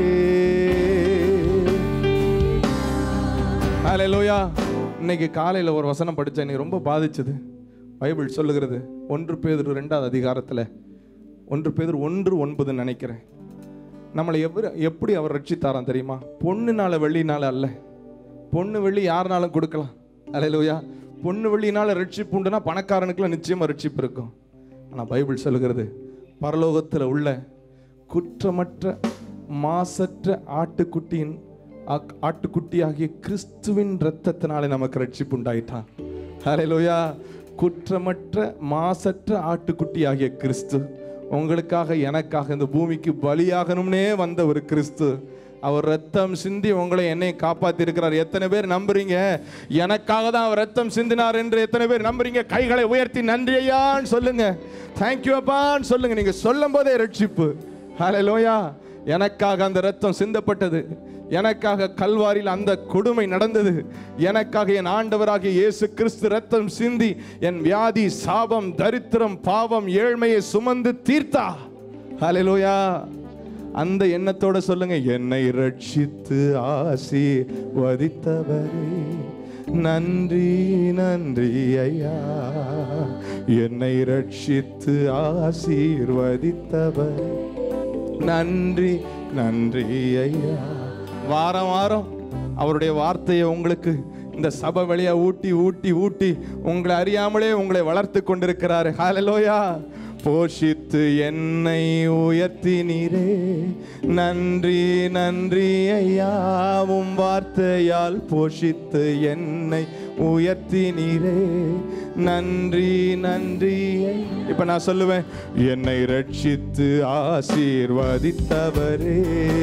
ஹalleluya இன்னைக்கு காலையில் ஒரு வசனம் படித்தேன் நீ ரொம்ப பாதிச்சது பைபிள் சொல்லுகிறது ஒன்று பேதுரு ரெண்டாவது அதிகாரத்தில் ஒன்று பேதுரு ஒன்று ஒன்பதுன்னு நினைக்கிறேன் நம்மளை எவ்வளோ எப்படி அவர் ரட்சித்தாராம் தெரியுமா பொண்ணுனால வெள்ளினால அல்ல பொண்ணு வெள்ளி யாருனாலும் கொடுக்கலாம் அலையிலோயா பொண்ணு வெள்ளினால ரட்சிப்பு உண்டுனா பணக்காரனுக்குலாம் நிச்சயமா ரட்சிப்பு இருக்கும் ஆனால் பைபிள் சொல்லுகிறது பரலோகத்தில் உள்ள குற்றமற்ற மாசற்ற ஆட்டுக்குட்டியின் ஆக்- ஆட்டுக்குட்டியாகிய கிறிஸ்துவின் இரத்தத்தினாலே நமக்கு ரட்சிப்பு உண்டாயிட்டான் ஹalleluya குற்றமற்ற மாசற்ற ஆட்டுக்குட்டியாகிய கிறிஸ்து உங்களுக்காக எனக்காக இந்த பூமிக்கு பலியாகணும்னே வந்த ஒரு கிறிஸ்து அவர் ரத்தம் சிந்தி உங்களை என்னை காப்பாத்தி இருக்கிறார் எத்தனை பேர் நம்புறீங்க எனக்காக தான் அவர் ரத்தம் சிந்தினார் என்று எத்தனை பேர் நம்புறீங்க கைகளை உயர்த்தி நன்றி ஐயான்னு சொல்லுங்க தேங்க்யூ அப்பான்னு சொல்லுங்க நீங்க சொல்லும் போதே ரட்சிப்பு ஹalleluya எனக்காக அந்த ரத்தம் சிந்தப்பட்டது எனக்காக கல்வாரியில் அந்த கொடுமை நடந்தது எனக்காக என் ஆண்டவராகிய இயேசு கிறிஸ்து ரத்தம் சிந்தி என் வியாதி சாபம் தரித்திரம் பாவம் ஏழ்மையை சுமந்து தீர்த்தா ஹalleluya அந்த எண்ணத்தோட சொல்லுங்க என்னை ரட்சித்து ஆசீர்வதித்தவரே நன்றி நன்றி ஐயா என்னை ரட்சித்து ஆசீர்வதித்தவரே நன்றி நன்றி ஐயா வாரம் வாரம் அவருடைய வார்த்தையை உங்களுக்கு இந்த சபை வழியா ஊட்டி ஊட்டி ஊட்டி உங்களை அறியாமலே உங்களை வளர்த்து கொண்டிருக்கிறாரு ஹalleluya போஷித்து என்னை உயர்த்தினீரே நன்றி நன்றி ஐயாவும் வார்த்தையால் போஷித்து என்னை உயர்த்தினீரே நன்றி நன்றி ஐ- இப்ப நான் சொல்லுவேன் என்னை ரட்சித்து ஆசீர்வதித்தவரே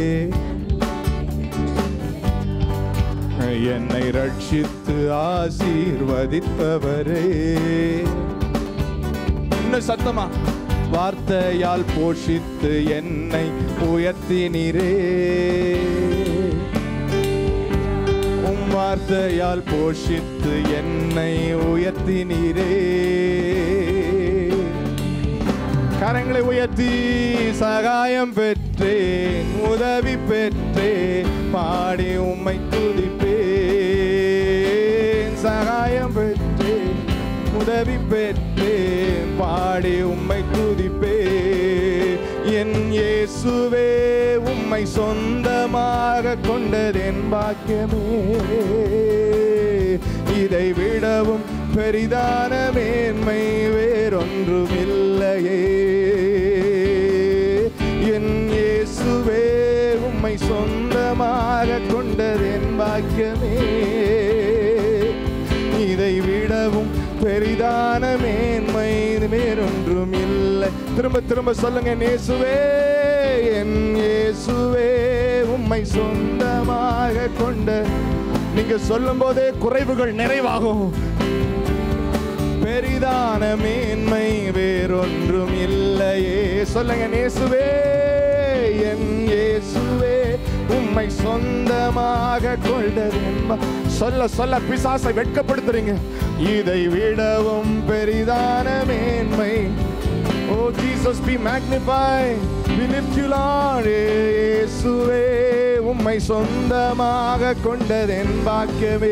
என்னை ரட்சித்து ஆசீர்வதித்தவரே இன்னும் சத்தமா வார்த்தையால் போஷித்து என்னை உயர்த்தினீரே உம் வார்த்தையால் போஷித்து என்னை உயர்த்தினீரே கரங்களை உயர்த்தி சகாயம் பெற்றேன் உதவி பெற்றேன் பாடி உம்மை துதிப்பேன் சகாயம் பெற்றேன் உதவி பெற்றேன் பாடி உம்மை துதிப்பேன் என் இயேசுவே உம்மை சொந்தமாக கொண்டதென் பாக்கியமே இதை விடவும் பெரிதான மேன்மை வேறொன்றும் இல்லையே என் இயேசுவே உம்மை சொந்தமாக கொண்டது என் பாக்கியமே இதை விடவும் பெரிதான மேன்மை வேறொன்றும் இல்லை திரும்ப திரும்ப சொல்லுங்க என் இயேசுவே என் இயேசுவே உம்மை சொந்தமாக கொண்ட நீங்க சொல்லும் போதே குறைவுகள் நிறைவாகும் பெரிதான மேன்மை வேறொன்றும் இல்லையே சொல்லுங்க இயேசுவே என் இயேசுவே உம்மை சொந்தமாக கொண்டது என்ப சொல்ல சொல்ல பிசாசை வெட்கப்படுத்துறீங்க இதை விடவும் பெரிதான மேன்மை oh Jesus be magnify we lift you lord இயேசுவே உம்மை சொந்தமாக கொண்டதென் பாக்கியமே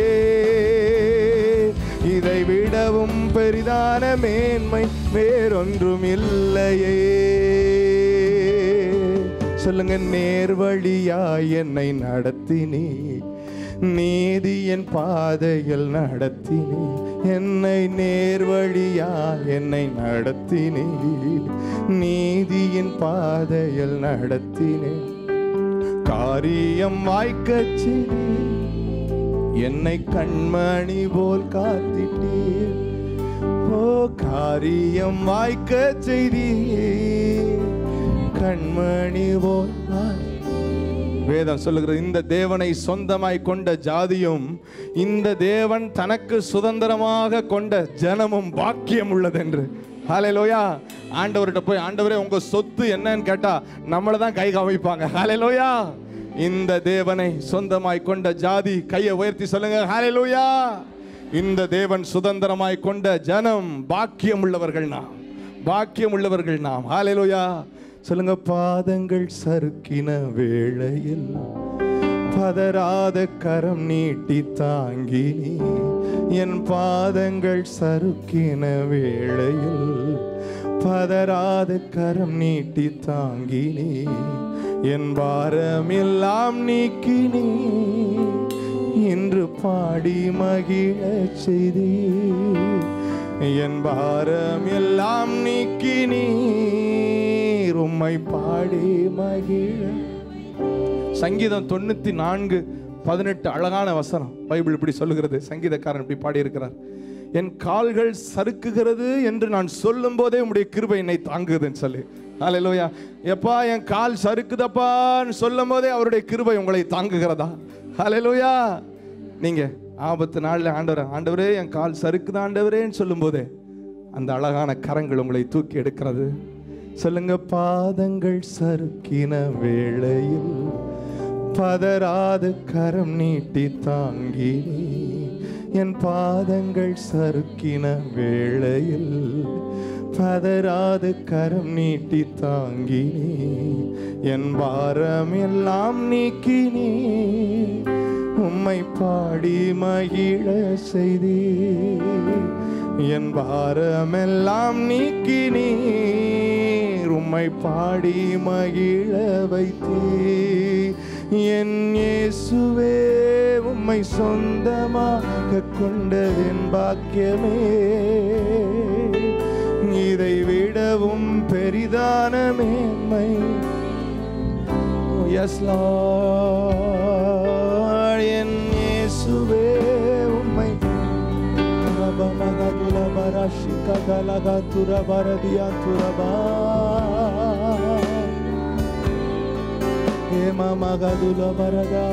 இதை விடவும் பெரிதான மேன்மை வேறொன்றும் இல்லையே சொல்லுங்க நேர்வழியாய் என்னை நடத்தினீ நீதியின் பாதையில் நடத்தினீ என்னை நேர்வழியா என்னை நடத்தினீ நீதியின் பாதையில் நடத்தினே காரியம் வாய்க்கச் செய்தீர். என்னை கண்மணி போல் காத்திட்டீர் ஓ காரியம் வாய்க்க செய்தி கண்மணி போல் காத்தி- வேதம் சொல்லுகிறது இந்த தேவனை சொந்தமாய் கொண்ட ஜாதியும் இந்த தேவன் தனக்கு சுதந்திரமாக கொண்ட ஜனமும் பாக்கியம் உள்ளது என்று ஹalleluya ஆண்டவர்கிட்ட போய் ஆண்டவரே உங்க சொத்து என்னன்னு கேட்டா நம்மளை தான் கை காமிப்பாங்க ஹalleluya இந்த தேவனை சொந்தமாய் கொண்ட ஜாதி கையை உயர்த்தி சொல்லுங்க ஹalleluya இந்த தேவன் சுதந்திரமாய் கொண்ட ஜனம் பாக்கியம் உள்ளவர்கள் நாம் பாக்கியம் உள்ளவர்கள் நாம் ஹalleluya சொல்லுங்க பாதங்கள் சறுக்கின வேளையில் பதறாத கரம் நீட்டி தாங்கினி என் பாதங்கள் சறுக்கின வேளையில் பதறாத கரம் நீட்டி தாங்கினி என் பாரமெல்லாம் நீக்கினி இன்று பாடி மகிழச் செய்தி என் பாரம் எல்லாம் நீக்கி நீர் உம்மை பாடி மகிழ சங்கீதம் தொண்ணூத்தி நான்கு பதினெட்டு அழகான வசனம் பைபிள் இப்படி சொல்லுகிறது சங்கீதக்காரன் இப்படி பாடியிருக்கிறார் என் கால்கள் சறுக்குகிறது என்று நான் சொல்லும் போதே உம்முடைய கிருபை என்னை தாங்குதுன்னு சொல்லி ஹalleluya எப்பா என் கால் சறுக்குதப்பான்னு சொல்லும் போதே அவருடைய கிருபை உங்களை தாங்குகிறதா ஹalleluya நீங்க ஆபத்து நாள்ல ஆண்டவரே ஆண்டவரே என் கால் சறுக்குது ஆண்டவரேன்னு சொல்லும் போதே அந்த அழகான கரங்கள் உங்களை தூக்கி எடுக்கிறது சொல்லுங்க பாதங்கள் சறுக்கின வேளையில் பதறாது கரம் நீட்டி தாங்கி என் பாதங்கள் சறுக்கின வேளையில் பதறாது கரம் நீட்டி தாங்கி என் பாரம் எல்லாம் நீக்கினீ உம்மை பாடி மகிழ செய்தி என் பாரமெல்லாம் நீக்கி நீர் உம்மை பாடி மகிழ வைத்தீ என் இயேசுவே உம்மை சொந்தமாக கொண்டதென் பாக்கியமே இதை விடவும் பெரிதான மேன்மை எஸ் என் இயேசுவே உம்மை ரபமகதுல பரஷிக கலக துரபரதியா துரபா ஏமா மகதுல பரதா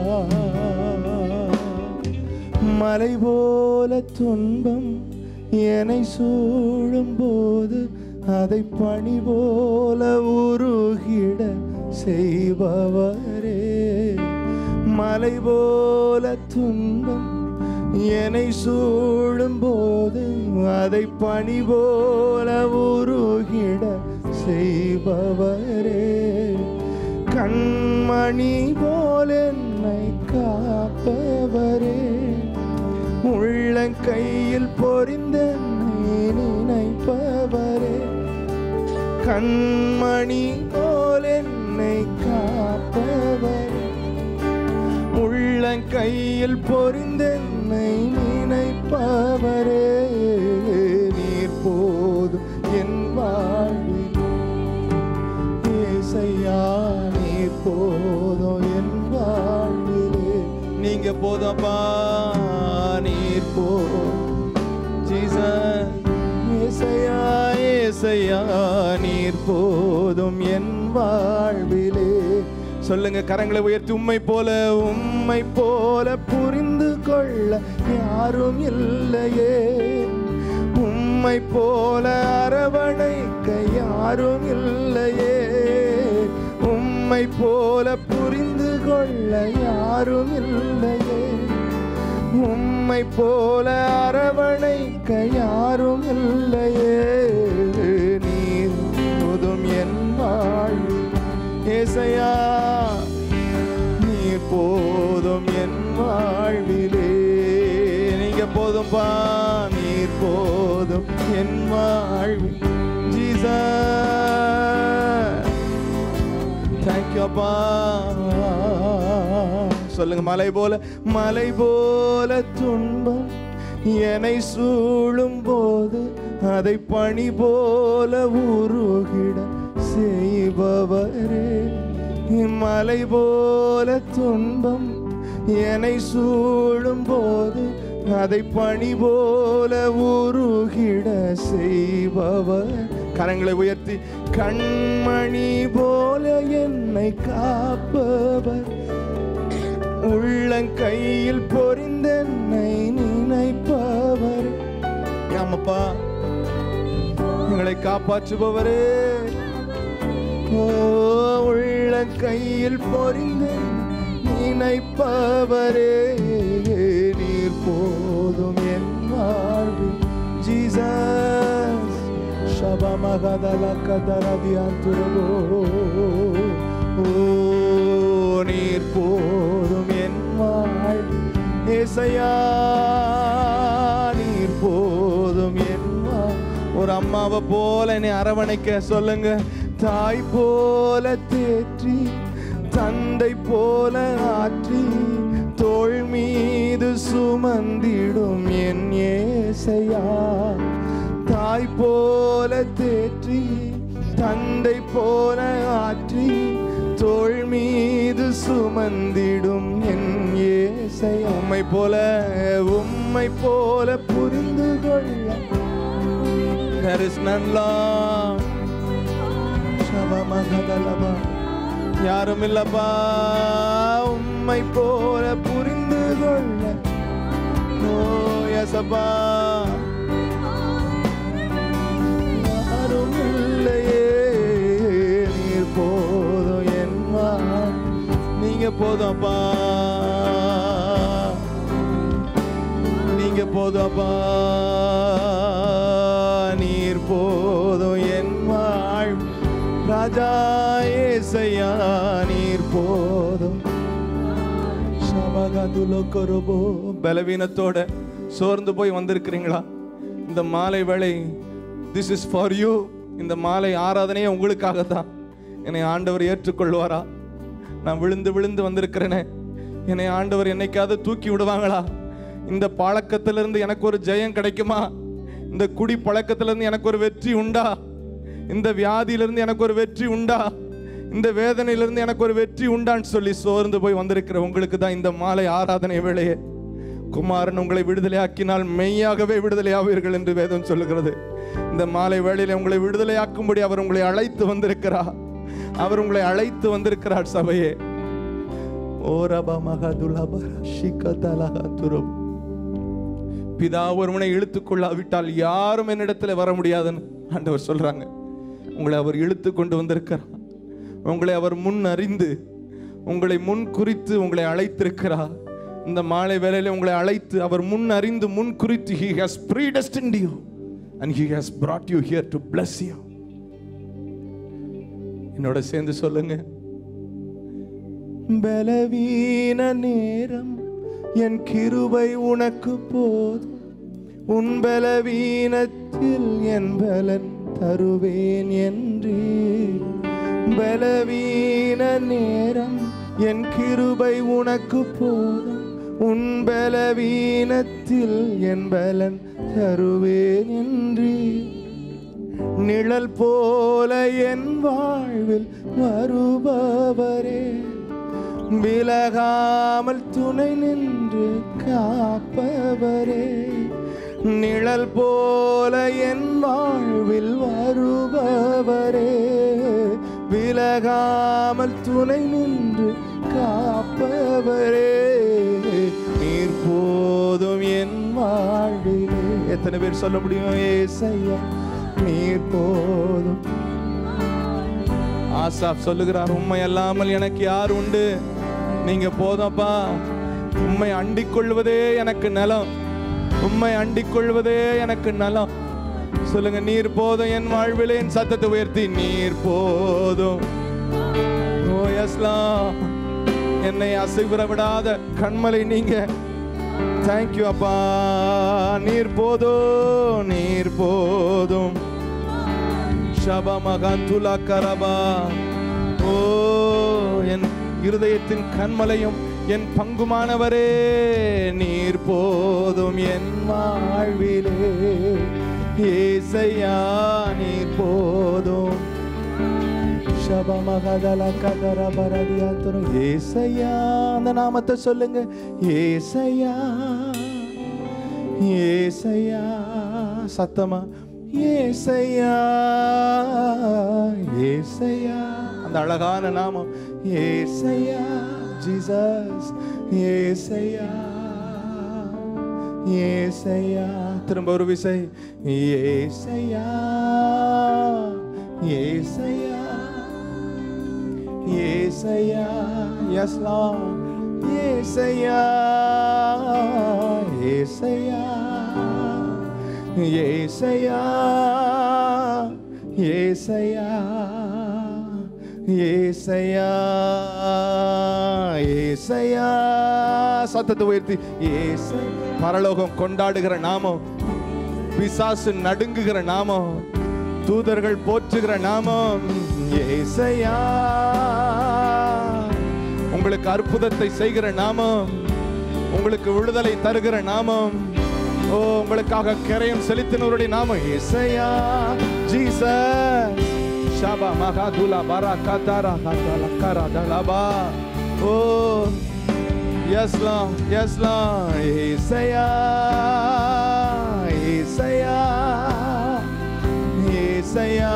மலை போல துன்பம் என்னை சூழும் போது அதை பனி போல உருகிட செய்பவரே மலை போல துன்பம் என்னை சூழும் போது அதை பனி போல உருகிட செய்பவரே கண்மணி போல் என்னை காப்பவரே உள்ளங்கையில் பொறிந்தென்னை நினைப்பவரே கண்மணி போல் என்னை காப்பவரே உள்ளங்கையில் பொறிந்தென்னை நினைப்பவரே ஏசையா நீர் போதும் என் வாழ்விலே சொல்லுங்க கரங்களை உயர்த்தி உம்மை போல உம்மை போல புரிந்து கொள்ள யாரும் இல்லையே உம்மை போல அரவணைக்க யாரும் இல்லையே உம்மை போல புரிந்து கொள்ள யாரும் இல்லையே உம்மை போல அரவணைக்க யாரும் இல்லையே நீர் போதும் என் வாழ்வு ஏசையா நீர் போதும் என் வாழ்விலே நீங்க போதும்பா நீர் போதும் என் வாழ்வில் ஜீசஸ் தேங்க்யூ அப்பா சொல்லுங்க மலை போல மலை போல துன்பம் என்னை சூழும் போது அதை பனி போல உருகிட செய்பவரே மலை போல துன்பம் என்னை சூழும் போது அதை பனி போல உருகிட செய்பவர் கரங்களை உயர்த்தி கண்மணி போல என்னை காப்பவர் உள்ளங்கையில் பொறிந்தென்னை நினைப்பவர் ஆமாப்பா எங்களை காப்பாற்றுபவரே ஓ உள்ளங்கையில் பொறிந்து நினைப்பவரே நீர் போதும் என் வாழ்வில் ஜீசஸ் ಶಬಮಗದಲ கதரதியாந்துருவோ ஓ நீர் போதும் என் வாழ் ஏசையா நீர் போதும் என் வாழ். ஒரு அம்மாவை போல என்னை அரவணைக்க சொல்லுங்க தாய் போல தேற்றி தந்தை போல ஆற்றி தோள் மீது சுமந்திடும் என் ஏசையா தாய் போல தேற்றி தந்தை போல ஆற்றி தோள் மீது சுமந்திடும் என் ஏசை உம்மை போல உம்மை போல புரிந்து கொள்ள There is none Lord. சபமகதலபா. யாரும் இல்லப்பா உம்மை போல புரிந்து கொள்ள ஓ எசப்பா யாரும் இல்லையே நீர் போதும் என் வாழ். நீங்க போதும்ப்பா நீங்க போதும்ப்பா நீர் போதும் என் வாழ் ராஜா ஏசையா நீர் போதும் சபகதுல கொருபோ பலவீனத்தோட சோர்ந்து போய் வந்திருக்கிறீங்களா இந்த மாலை வேளை திஸ் இஸ் ஃபார் யூ இந்த மாலை ஆராதனையே உங்களுக்காக தான் என்னை ஆண்டவர் ஏற்றுக்கொள்வாரா நான் விழுந்து விழுந்து வந்திருக்கிறேனே என்னை ஆண்டவர் என்னைக்காவது தூக்கி விடுவாங்களா இந்த பழக்கத்திலிருந்து எனக்கு ஒரு ஜெயம் கிடைக்குமா இந்த குடி பழக்கத்திலிருந்து எனக்கு ஒரு வெற்றி உண்டா இந்த வியாதியிலிருந்து எனக்கு ஒரு வெற்றி உண்டா இந்த வேதனையிலிருந்து எனக்கு ஒரு வெற்றி உண்டான்னு சொல்லி சோர்ந்து போய் வந்திருக்கிற உங்களுக்கு தான் இந்த மாலை ஆராதனை வேளையே குமாரன் உங்களை விடுதலையாக்கினால் மெய்யாகவே விடுதலையாவீர்கள் என்று வேதம் சொல்லுகிறது இந்த மாலை வேளையில உங்களை விடுதலையாக்கும்படி அவர் உங்களை அழைத்து வந்திருக்கிறார் அவர் உங்களை அழைத்து வந்திருக்கிறார் சபையே ஓரப மகதுலபர சிக்கதலக துருப் பிதா ஒருவனை இழுத்துக்கொள்ளாவிட்டால் யாரும் என்னிடத்துல வர முடியாதுன்னு ஆண்டவர் சொல்றாங்க உங்களை அவர் இழுத்து கொண்டு வந்திருக்கிறார் உங்களை அவர் முன் அறிந்து உங்களை முன் குறித்து உங்களை அழைத்திருக்கிறார் இந்த மாலை வேளையில உங்களை அழைத்து அவர் முன் அறிந்து முன் குறித்து he has predestined you and he has brought you here to bless you என்னோட சேர்ந்து சொல்லுங்க பலவீன நேரம் என் கிருபை உனக்கு போதும் உன் பலவீனத்தில் என் பலன் தருவேன் என்று பலவீன நேரம் என் கிருபை உனக்கு போதும் உன் பலவீனத்தில் என் பலன் தருவேன் என்று நிழல் போல என் வாழ்வில் வருபவரே விலகாமல் துணை நின்று காப்பவரே நிழல் போல என் வாழ்வில் வருபவரே விலகாமல் துணை நின்று காப்பவரே நீர் போதும் என் வாழ்விலே எத்தனை பேர் சொல்ல முடியும் ஏசையா நீர் போதும் ஆசாப் சொல்லுகிறார் உண்மை அல்லாமல் எனக்கு யார் உண்டு நீங்க போதும்ப்பா உண்மை அண்டிக் கொள்வதே எனக்கு நலம் உண்மை அண்டிக் கொள்வதே எனக்கு நலம் சொல்லுங்க நீர் போதும் என் வாழ்விலே என் சத்தத்தை உயர்த்தி நீர் போதும் ஓ எஸ்லாம் என்னை அசைவிட விடாத கண்மலை நீங்க தேங்க்யூ அப்பா நீர் போதும் நீர் போதும் ஷபமகந்துலா கரபா ஓ என் இருதயத்தின் கண்மலையும் என் பங்குமானவரே நீர் போதும் என் வாழ்விலே ஏசையா நீர் போதும் ஷபமகதல கதர பரதியாத்தரும் ஏசையா அந்த நாமத்தை சொல்லுங்க ஏசையா ஏசையா சத்தமா ஏசையா ஏசையா அந்த அழகான நாமம் ஏசையா ஜீசஸ் ஏசையா ஏசையா திரும்ப ஒரு விசை ஏசையா ஏசையா ஏசையா எஸ் ஏசையா ஏசையா ஏசையா ஏசையா ஏசையா ஏசையா சத்தத்தை உயர்த்தி ஏசை பரலோகம் கொண்டாடுகிற நாமம் பிசாசு நடுங்குகிற நாமம் தூதர்கள் போற்றுகிற நாமம் ஏசையா உங்களுக்கு அற்புதத்தை செய்கிற நாமம் உங்களுக்கு விடுதலை தருகிற நாமம் ஓ உங்களுக்காக கரையும் செலுத்தினவருடைய நாமம் ஏசையா ஜீசஸ் ஷபா மகாதுலா பரா கதாரா ஹதாலா கரா தலபா ஓ எஸ்லாம் எஸ்லாம் ஏசையா ஏசையா ஏசையா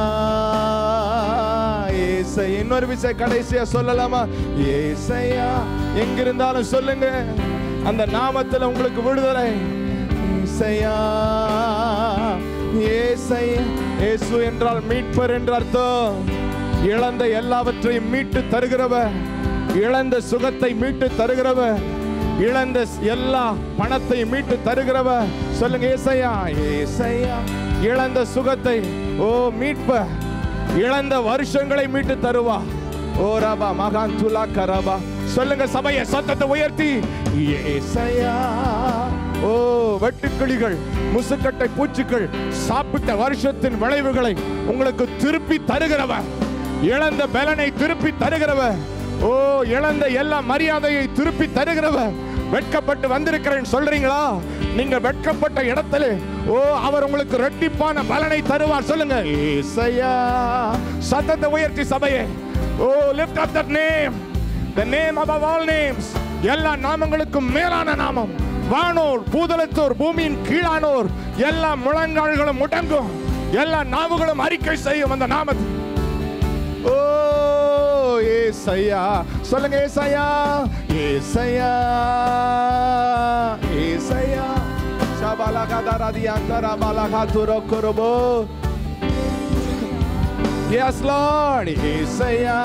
ஏசை இன்னொரு விஷயம் கடைசியா சொல்லலாமா ஏசையா எங்கிருந்தாலும் சொல்லுங்க அந்த நாமத்துல உங்களுக்கு விடுதலை ஏசையா ஏசை இயேசு என்றால் மீட்பர் என்று அர்த்தம் இழந்த எல்லாவற்றையும் மீட்டு தருகிறவர் இழந்த சுகத்தை மீட்டு தருகிறவர் இழந்த எல்லா பணத்தையும் மீட்டு தருகிறவர் சொல்லுங்க ஏசையா ஏசையா இழந்த சுகத்தை ஓ மீட்ப இழந்த வருஷங்களை மீட்டு தருவா ஓ ரபா மகான் துலா கரபா சொல்லுங்க சபையை சத்தத்தை உயர்த்தி ஏசையா ஓ வெட்டுக்கிளிகள் முசுக்கட்டை பூச்சிகள் சாப்பிட்ட வருஷத்தின் விளைவுகளை உங்களுக்கு திருப்பி தருகிறவர் இழந்த பலனை திருப்பி தருகிறவர் ஓ இழந்த எல்லா மரியாதையை திருப்பி தருகிறவர் வெட்கப்பட்டு வந்திருக்கிறேன் சொல்றீங்களா நீங்க வெட்கப்பட்ட இடத்துல ஓ அவர் உங்களுக்கு ரெட்டிப்பான பலனை தருவார் சொல்லுங்க ஏசையா சத்தத்தை உயர்த்தி சபையே oh lift up that name the name above all names எல்லா நாமங்களுக்கும் மேலான நாமம் வானோர் பூதலத்தோர் பூமியின் கீழானோர் எல்லா முழங்கால்களும் முடங்கும் எல்லா நாவுகளும் அறிக்கை செய்யும் அந்த நாமத்தை ஓ ஏசையா சொல்லுங்க ஏசையா ஏசையா ஏசையா ஷபலகதரதியந்தர பலகதுரகுருபோ Yes, Lord. Isaiah,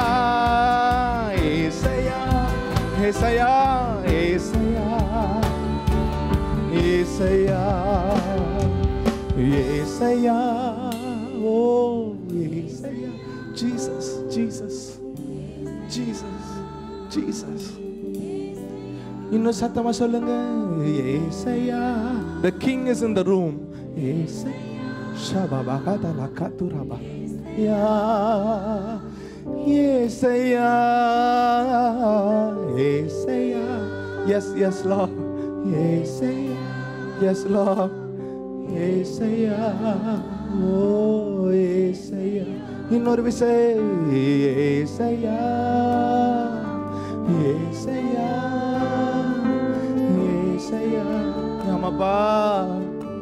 Isaiah, Isaiah, Isaiah, Isaiah, Isaiah. Oh, Isaiah. Jesus, Jesus, Jesus, Jesus. இன்னும் சத்தமா சொல்லுங்க ஏசையா the king is in the room ஏசையா ஷபபகதல கதுரபா யா ஏசையா ஏசையா எஸ் எஸ் லா ஏசையா எஸ் லா ஏசையா ஓ ஏசையா இன்னொரு விஷயம் ஏசையா ஏசையா ஏசையா ஆமாப்பா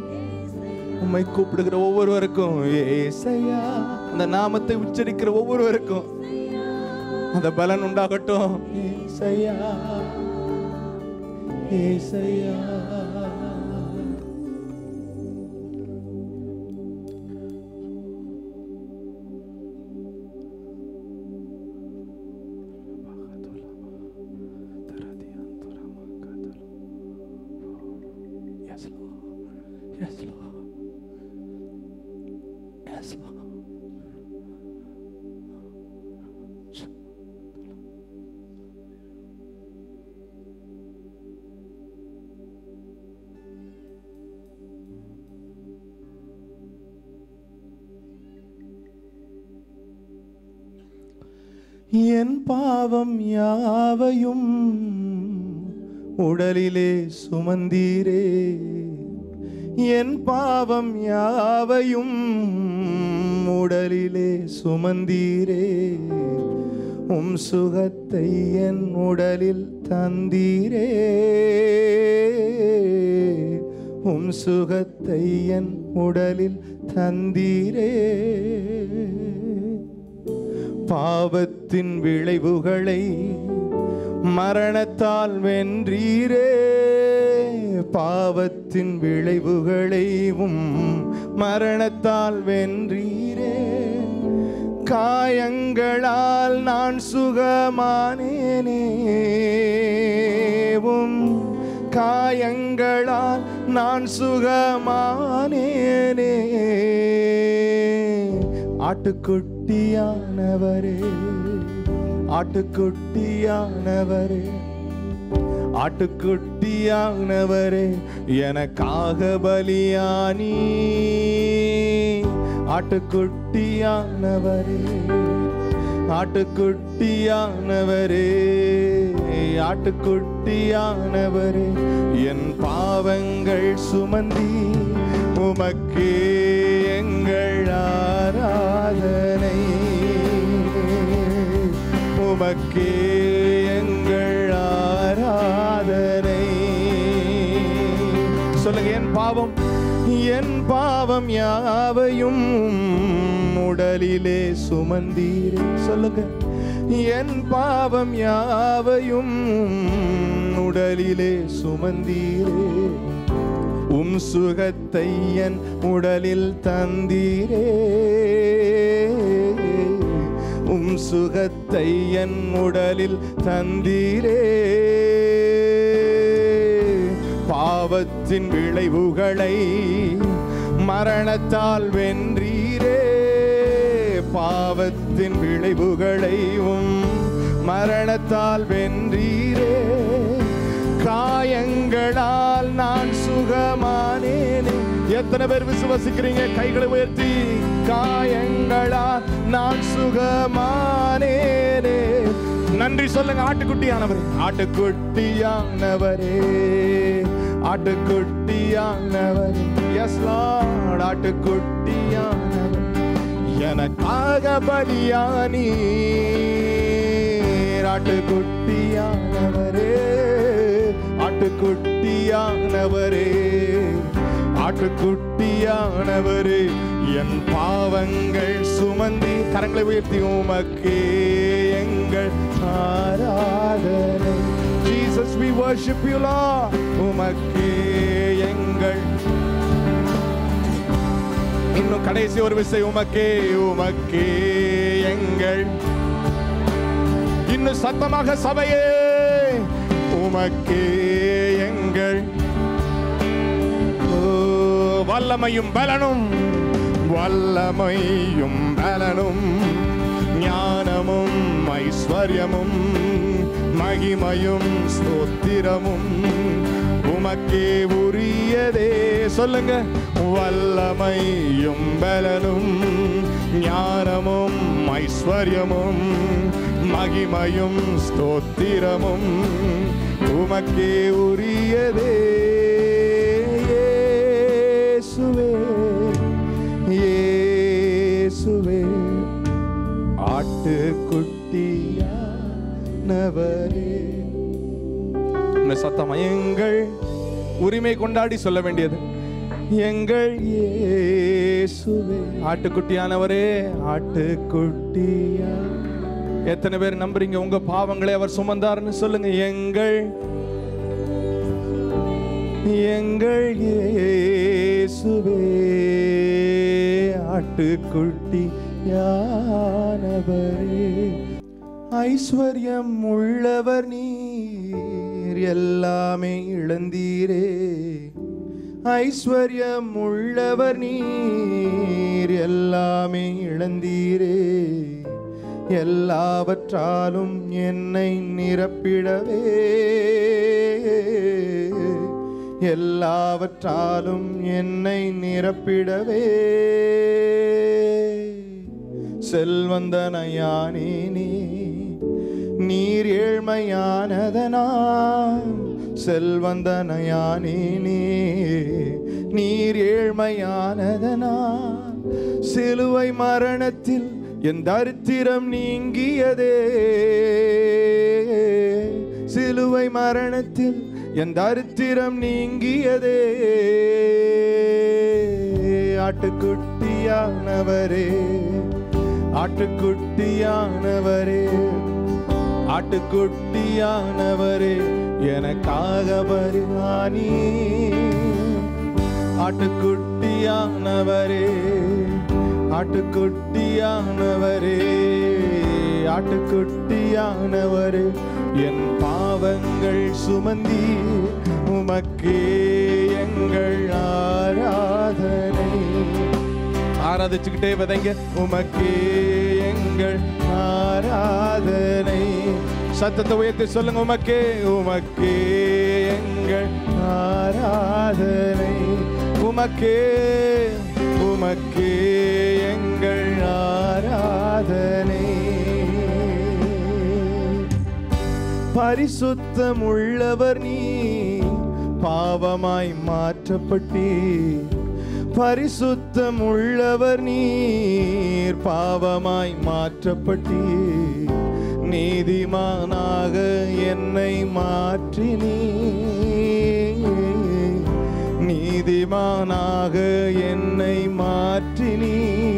உம்மை கூப்பிடுகிற ஒவ்வொருவருக்கும் ஏசையா அந்த நாமத்தை உச்சரிக்கிற ஒவ்வொருவருக்கும் அந்த பலன் உண்டாகட்டும் ஏசையா ஏசையா Yes, Lord. Yes, Lord. Yes, Lord. என் பாவம் யாவையும் உடலிலே சுமந்தீரே என் பாவம் யாவையும் உடலிலே சுமந்தீரே உம் சுகத்தை என் உடலில் தந்தீரே உம் சுகத்தை என் உடலில் தந்தீரே பாவத்தின் விளைவுகளை மரணத்தால் வென்றீரே பாவத்தின் விளைவுகளையும் மரணத்தால் வென்றீரே காயங்களால் நான் சுகமானேனே உம் காயங்களால் நான் சுகமானேனே ஆட்டுக்குட்டியானவரே ஆட்டுக்குட்டியானவரே ஆட்டுக்குட்டியானவரே எனக்காக பலியானி ஆட்டுக்குட்டியானவரே ஆட்டுக்குட்டியானவரே ஆட்டுக்குட்டியானவரே என் பாவங்கள் சுமந்தி உமக்கே எங்கள் ஆராதனை உமக்கே எங்கள் ஆராதனை சொல்லுங்க என் பாவம் என் பாவம் யாவையும் உடலிலே சுமந்தீரே சொல்லுங்க என் பாவம் யாவையும் உடலிலே சுமந்தீரே உம் சுகத்தை என் உடலில் தந்தீரே உம் சுகத்தை என் உடலில் தந்தீரே பாவத்தின் விளைவுகளை மரணத்தால் வென்றீரே பாவத்தின் விளைவுகளையும் மரணத்தால் வென்றீரே காயங்களால் நான் சுகமானேனே எத்தனை பேர் விசுவசிக்கிறீங்க கைகளை உயர்த்தி காயங்களால் நான் சுகமானேனே நன்றி சொல்லுங்க ஆட்டுக்குட்டியானவரே ஆட்டுக்குட்டியானவரே ஆட்டுக்குட்டியானவரே எஸ் லார்ட் ஆட்டுக்குட்டியானவர் எனக்காக பலியானி ஆட்டுக்குட்டியானவரே ஆட்டுக்குட்டியானவரே ஆட்டுக்குட்டியானவரே என் பாவங்கள் சுமந்தி கரங்களை உயர்த்தி உமக்கே எங்கள் ஆராதனை Jesus we worship you Lord உமக்கே எங்கள் இன்னும் கடைசி ஒரு விசை உமக்கே உமக்கே எங்கள் இன்னும் சத்தமாக சபையே உமக்கே எங்கள் ஓ, வல்லமையும் பலனும் வல்லமையும் பலனும் ஞானமும் ஐஸ்வர்யமும் மகிமையும் ஸ்தோத்திரமும் உமக்கே உரியதே சொல்லுங்க வல்லமையும் பலனும் ஞானமும் ஐஸ்வர்யமும் மகிமையும் ஸ்தோத்திரமும் உமக்கே உரியதே இயேசுவே இயேசுவே ஆட்டுக்குட்டியானவரே இந்த சத்தம் எங்கள் உரிமை கொண்டாடி சொல்ல வேண்டியது எங்கள் இயேசுவே ஆட்டுக்குட்டியானவரே ஆட்டுக்குட்டியா எத்தனை பேர் நம்புறீங்க உங்க பாவங்களை அவர் சுமந்தாருன்னு சொல்லுங்க எங்கள் எங்கள் இயேசுவே ஆட்டுக்குட்டி யானவரே ஐஸ்வர்யம் உள்ளவர் நீர் எல்லாமே இழந்தீரே ஐஸ்வர்யம் உள்ளவர் நீர் எல்லாமே இழந்தீரே எல்லாவற்றாலும் என்னை நிரப்பிடவே எல்லாவற்றாலும் என்னை நிரப்பிடவே செல்வந்தனையானே நீ நீர் ஏழ்மையானதனா செல்வந்தனையானே நீ நீர் ஏழ்மையானதனா சிலுவை மரணத்தில் என் தரித்திரம் நீங்கியதே சிலுவை மரணத்தில் என் தரித்திரம் நீங்கியதே ஆட்டுக்குட்டியானவரே ஆட்டுக்குட்டியானவரே ஆட்டுக்குட்டியானவரே எனக்காக பரிமானி ஆட்டுக்குட்டியானவரே ஆட்டுக்குட்டியானவரே ஆட்டுக்குட்டியானவரே என் பாவங்கள் சுமந்தி உமக்கே எங்கள் ஆராதனை ஆராதிச்சுக்கிட்டே வதைங்க உமக்கே எங்கள் ஆராதனை சத்தத்தை உயர்த்தி சொல்லுங்க உமக்கே உமக்கே எங்கள் ஆராதனை உமக்கே உமக்கே எங்கள் ஆராதனை பரிசுத்தம் உள்ளவர் நீ பாவமாய் மாற்றப்பட்டீ பரிசுத்தம் உள்ளவர் நீர் பாவமாய் மாற்றப்பட்டீ நீதிமானாக என்னை மாற்றினீ நீதிமானாக என்னை மாற்றினீ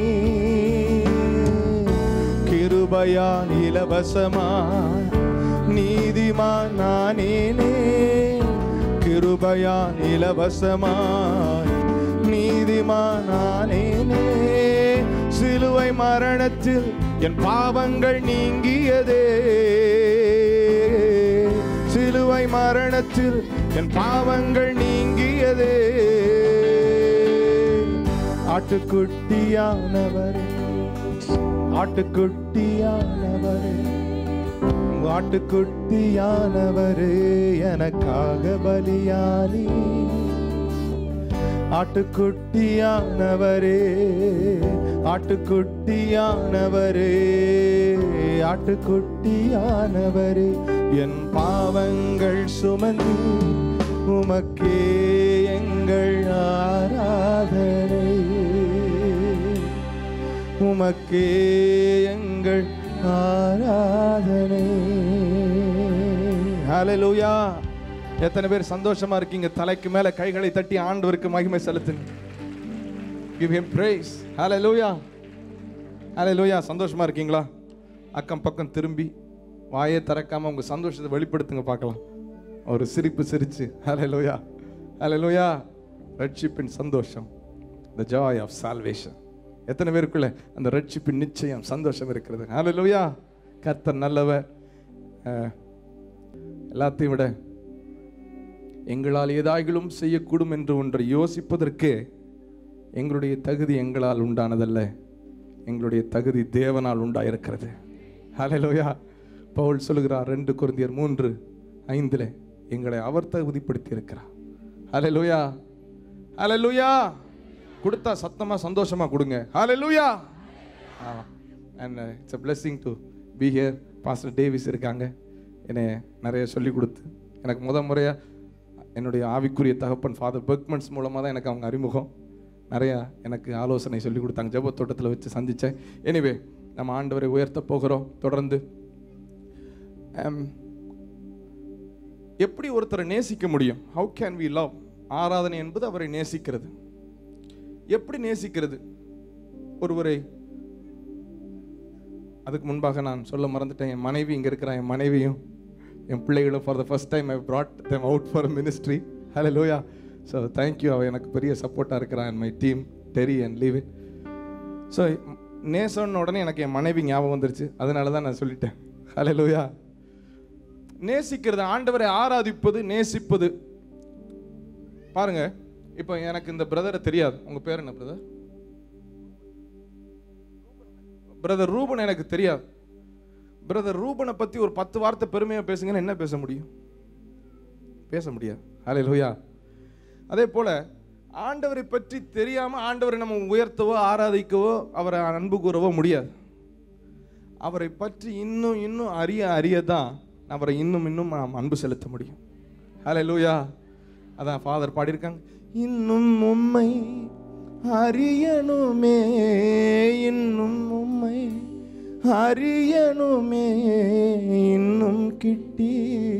கிருபையால் இலவசமாய் நீதிமான் நானேனே கிருபையால் இலவசமாய் நீதிமான் நானேனே சிலுவை மரணத்தில் என் பாவங்கள் நீங்கியதே சிலுவை மரணத்தில் என் பாவங்கள் நீங்கியதே ஆட்டுக்குட்டியானவரே ஆட்டுக்குட்டியானவரே ஆட்டுக்குட்டியானவரே எனக்காக பலியானி ஆட்டுக்குட்டியானவரே ஆட்டுக்குட்டியானவரே ஆட்டுக்குட்டியானவரே என் பாவங்கள் சுமந்து உமக்கே எங்கள் ஆராதனை உமக்கே எங்கள் ஆராதனை ஹalleluya எத்தனை பேர் சந்தோஷமா இருக்கீங்க தலைக்கு மேல கைகளை தட்டி ஆண்டவருக்கு மகிமை செலுத்துங்க give him praise hallelujah hallelujah சந்தோஷமா இருக்கீங்களா அக்கம் பக்கம் திரும்பி வாயை திறக்காம உங்க சந்தோஷத்தை வெளிப்படுத்துங்க பார்க்கலாம் ஒரு சிரிப்பு சிரிச்சு ஹalleluya hallelujah ரட்சிப்பின் சந்தோஷம் the joy of salvation எத்தனை பேருக்குள்ள அந்த ரட்சிப்பின் நிச்சயம் சந்தோஷம் இருக்கிறது ஹalleluya கர்த்தர் நல்லவர் அஹ், எல்லாத்தையும் விட எங்களால் ஏதாகிலும் செய்யக்கூடும் என்று ஒன்றை யோசிப்பதற்கு எங்களுடைய தகுதி எங்களால் உண்டானதல்ல எங்களுடைய தகுதி தேவனால் உண்டாயிருக்கிறது ஹalleluya பவுல் சொல்லுகிறார் ரெண்டு குருந்தியர் மூன்று ஐந்தில் எங்களை அவர் தகுதிப்படுத்தி இருக்கிறார் ஹalleluya ஹalleluya கொடுத்தா சத்தமா சந்தோஷமா கொடுங்க ஹalleluya and it's a blessing to be here pastor Davis இருக்காங்க என்னை நிறைய சொல்லி கொடுத்து எனக்கு முத முறையா என்னுடைய ஆவிக்குரிய தகப்பன் ஃபாதர் பெர்க்மன்ஸ் மூலமாக தான் எனக்கு அவங்க அறிமுகம் நிறையா எனக்கு ஆலோசனை சொல்லி கொடுத்தாங்க ஜெப தோட்டத்தில் வச்சு சந்தித்தேன் எனிவே நம்ம ஆண்டவரை உயர்த்த போகிறோம் தொடர்ந்து Um, எப்படி ஒருத்தரை நேசிக்க முடியும் ஹவு கேன் வி லவ் ஆராதனை என்பது அவரை நேசிக்கிறது எப்படி நேசிக்கிறது ஒருவரை அதுக்கு முன்பாக நான் சொல்ல மறந்துட்டேன் என் மனைவி இங்கே இருக்கிற என் மனைவியும் என் பிள்ளைகளும் for the first time I brought them out for ministry hello லோயா ஸோ தேங்க்யூ அவள் எனக்கு பெரிய சப்போர்ட்டாக இருக்கிறான் என் மை டீம் டெரி அண்ட் லீவ் ஸோ நேசம்னு உடனே எனக்கு என் மனைவி ஞாபகம் வந்துருச்சு அதனால தான் நான் சொல்லிட்டேன் ஹலோ லோயா நேசிக்கிறது ஆண்டவரை ஆராதிப்பது நேசிப்பது பாருங்க இப்போ எனக்கு இந்த பிரதரை தெரியாது உங்க பேர் என்ன பிரதர் பிரதர் ரூபன் எனக்கு தெரியாது பிரதர் ரூபனை பத்தி ஒரு பத்து வார்த்தை பெருமையா பேசுங்கன்னு என்ன பேச முடியும் பேச முடியாது ஹலே லோயா அதே போல ஆண்டவரை பற்றி தெரியாம ஆண்டவரை நம்ம உயர்த்தவோ ஆராதிக்கவோ அவரை அன்பு கூறவோ முடியாது அவரை பற்றி இன்னும் இன்னும் அறிய அறிய தான் அவரை இன்னும் இன்னும் நாம் அன்பு செலுத்த முடியும் ஹலே லூயா அதான் ஃபாதர் பாடியிருக்காங்க இன்னும் உம்மை அறியணுமே இன்னும் உம்மை அறியணுமே இன்னும் கிட்டி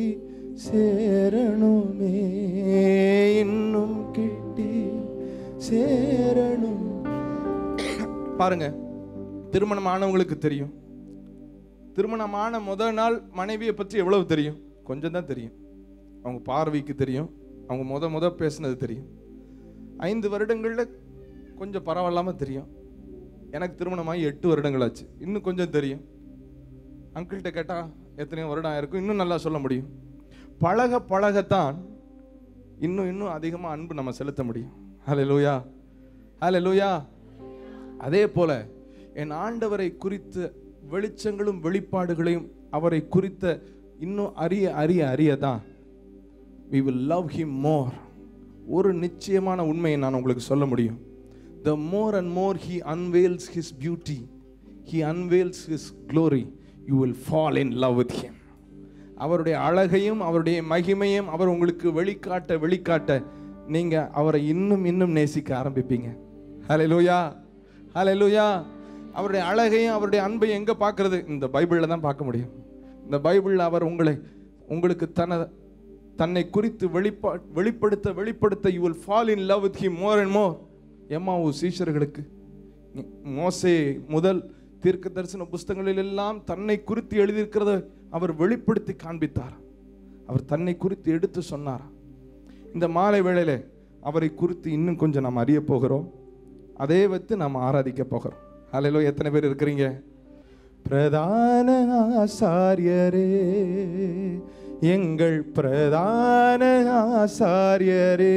சேரணுமே இன்னும் கிட்டி சேரணும் பாருங்க திருமணம் ஆனவங்களுக்கு தெரியும் திருமணமான முதல் நாள் மனைவியை பற்றி எவ்வளவு தெரியும் கொஞ்சம் தான் தெரியும் அவங்க பார்வைக்கு தெரியும் அவங்க முத முத பேசுனது தெரியும் ஐந்து வருடங்களில் கொஞ்சம் பரவாயில்லாம தெரியும் எனக்கு திருமணமாகி எட்டு வருடங்கள் ஆச்சு இன்னும் கொஞ்சம் தெரியும் அங்கிள்கிட்ட கேட்டால் எத்தனையோ வருடம் ஆயிருக்கும் இன்னும் நல்லா சொல்ல முடியும் பழக பழகத்தான் இன்னும் இன்னும் அதிகமாக அன்பு நம்ம செலுத்த முடியும் ஹலே லூயா ஹலே லூயா அதே போல என் ஆண்டவரை குறித்த வெளிச்சங்களும் வெளிப்பாடுகளையும் அவரை குறித்த இன்னும் அறிய அறிய அறிய தான் we will love him more ஒரு நிச்சயமான உண்மையை நான் உங்களுக்கு சொல்ல முடியும் the more and more he unveils his beauty he unveils his glory you will fall in love with him அவருடைய அழகையும் அவருடைய மகிமையும் அவர் உங்களுக்கு வெளிக்காட்ட வெளிக்காட்ட நீங்க அவரை இன்னும் இன்னும் நேசிக்க ஆரம்பிப்பீங்க ஹalleluya ஹalleluya அவருடைய அழகையும் அவருடைய அன்பையும் எங்க பார்க்கிறது இந்த பைபிள்ல தான் பார்க்க முடியும் இந்த பைபிள்ல அவர் உங்களை உங்களுக்கு தன தன்னை குறித்து வெளிப்பா வெளிப்படுத்த வெளிப்படுத்த you will fall in love with him more and more எம்மாவு சீஷர்களுக்கு மோசே முதல் தீர்க்க தரிசன புஸ்தகங்களில் எல்லாம் தன்னை குறித்து எழுதியிருக்கிறத அவர் வெளிப்படுத்தி காண்பித்தார் அவர் தன்னை குறித்து எடுத்து சொன்னார் இந்த மாலை வேளையில அவரை குறித்து இன்னும் கொஞ்சம் நாம் அறிய போகிறோம் அதே வைத்து நாம் ஆராதிக்க போகிறோம் ஹalleluya எத்தனை பேர் இருக்கிறீங்க பிரதான ஆசாரியரே எங்கள் பிரதான ஆசாரியரே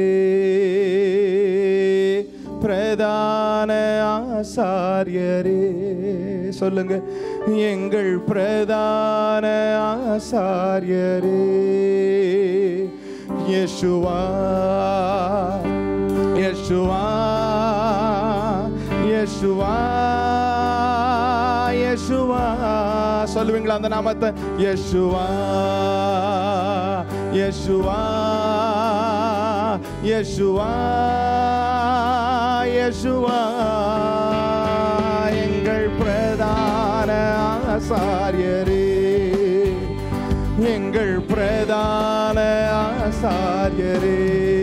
பிரதான ஆசாரியரே சொல்லுங்க எங்கள் பிரதான ஆசாரியரே யேசுவா யேசுவா யேசுவா யேசுவா சொல்லுவீங்களா அந்த நாமத்தை யேசுவா யேசுவா யேசுவா யேசுவா எங்கள் பிரதான ஆசாரியரே எங்கள் பிரதான ஆசாரியரே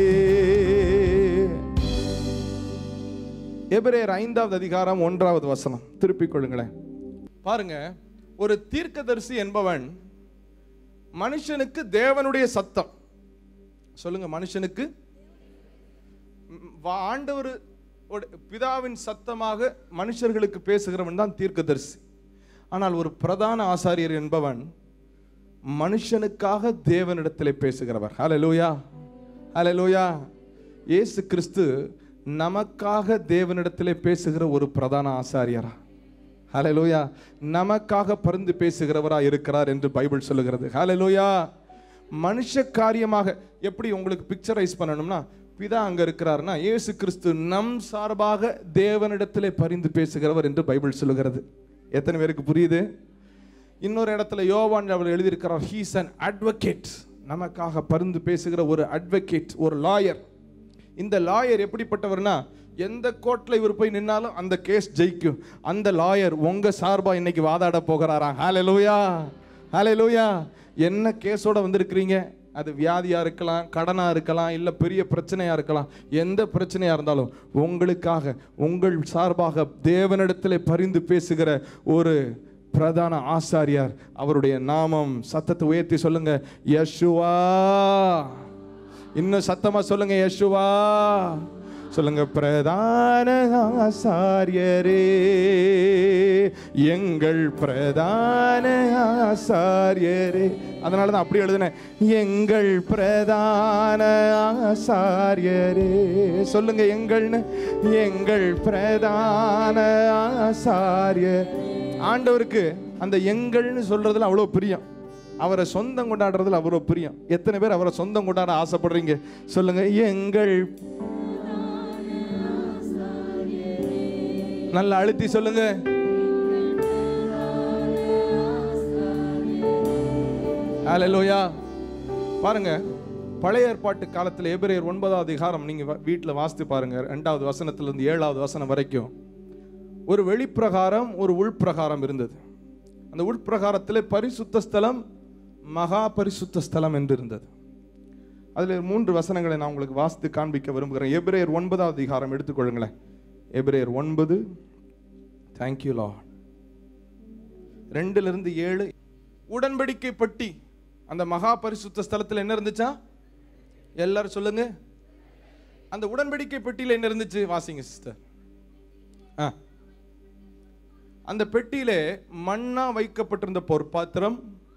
எபிரேயர் ஐந்தாவது அதிகாரம் ஒன்றாவது வசனம் திருப்பிக் கொள்ளுங்களேன் பாருங்க ஒரு தீர்க்கதரிசி என்பவன் மனுஷனுக்கு தேவனுடைய சத்தம் சொல்லுங்க மனுஷனுக்கு ம், வா- ஆண்டவர் ஓட- பிதாவின் சத்தமாக மனுஷர்களுக்கு பேசுகிறவன் தான் தீர்க்கதரிசி ஆனால் ஒரு பிரதான ஆசாரியர் என்பவன் மனுஷனுக்காக தேவனிடத்திலே பேசுகிறவர் ஹalleluya ஹalleluya இயேசு கிறிஸ்து நமக்காக தேவனிடத்திலே பேசுகிற ஒரு பிரதான ஆசாரியரா ஹalleluya நமக்காக பரிந்து பேசுகிறவரா இருக்கிறார் என்று பைபிள் சொல்லுகிறது ஹalleluya மனுஷ காரியமாக எப்படி உங்களுக்கு பிக்சரைஸ் பண்ணணும்னா பிதா அங்க இருக்கிறாருன்னா இயேசு கிறிஸ்து நம் சார்பாக தேவனிடத்திலே பரிந்து பேசுகிறவர் என்று பைபிள் சொல்லுகிறது எத்தனை பேருக்கு புரியுது இன்னொரு இடத்துல யோவான் அவர் எழுதியிருக்கிறார் ஹீஸ் அன் அட்வொகேட் நமக்காக பரிந்து பேசுகிற ஒரு அட்வொகேட் ஒரு லாயர் இந்த லாயர் எப்படிப்பட்டவர்னா எந்த கோர்ட்ல இவர் போய் நின்னாலும் அந்த கேஸ் ஜெயிக்கும் அந்த லாயர் உங்க சார்பா இன்னைக்கு வாதாட போகிறாரா ஹalleluya ஹalleluya என்ன கேஸோட வந்திருக்கிறீங்க அது வியாதியா இருக்கலாம் கடனா இருக்கலாம் இல்ல பெரிய பிரச்சனையா இருக்கலாம் எந்த பிரச்சனையா இருந்தாலும் உங்களுக்காக உங்கள் சார்பாக தேவனிடத்தில் பரிந்து பேசுகிற ஒரு பிரதான ஆசாரியார் அவருடைய நாமம் சத்தத்தை உயர்த்தி சொல்லுங்க யசுவா இன்னும் சத்தமா சொல்லுங்க யசுவா சொல்லுங்க பிரதான ஆசாரியரே எங்கள் பிரதான ஆசாரியரே அதனால தான் அப்படி எழுதினேன் எங்கள் பிரதான ஆசாரியரே சொல்லுங்க எங்கள்னு எங்கள் பிரதான ஆசாரியர் ஆண்டவருக்கு அந்த எங்கள்னு சொல்றதுல அவ்வளோ பிரியம் அவரை சொந்தம் கொண்டாடுறதுல அவ்வளோ பிரியம் எத்தனை பேர் அவரை சொந்தம் கொண்டாட ஆசைப்படுறீங்க சொல்லுங்க எங்கள் நல்லா அழுத்தி சொல்லுங்க ஹalleluya பாருங்க பழைய ஏற்பாட்டு காலத்தில் எபிரேயர் ஒன்பதாவது அதிகாரம் நீங்க வ- வீட்டுல வாசித்து பாருங்க ரெண்டாவது வசனத்திலிருந்து ஏழாவது வசனம் வரைக்கும் ஒரு வெளிப்பிரகாரம் ஒரு உள்பிரகாரம் இருந்தது அந்த உள்பிரகாரத்தில் பரிசுத்த ஸ்தலம் மகா பரிசுத்த ஸ்தலம் என்று இருந்தது அதில் மூன்று வசனங்களை நான் உங்களுக்கு வாசித்து காண்பிக்க விரும்புகிறேன் எபிரேயர் ஒன்பதாவது அதிகாரம் எடுத்துக்கொள்ளுங்களேன் எபிரேயர் ஒன்பது தேங்க்யூ லார்ட் ரெண்டுல இருந்து ஏழு உடன்படிக்கை பட்டி அந்த மகா பரிசுத்த ஸ்தலத்தில் என்ன இருந்துச்சா எல்லாரும் சொல்லுங்க அந்த உடன்படிக்கை பெட்டியில் என்ன இருந்துச்சு வாசிங்க சிஸ்டர் ஆ அந்த பெட்டியிலே மண்ணா வைக்கப்பட்டிருந்த பொற்பாத்திரம்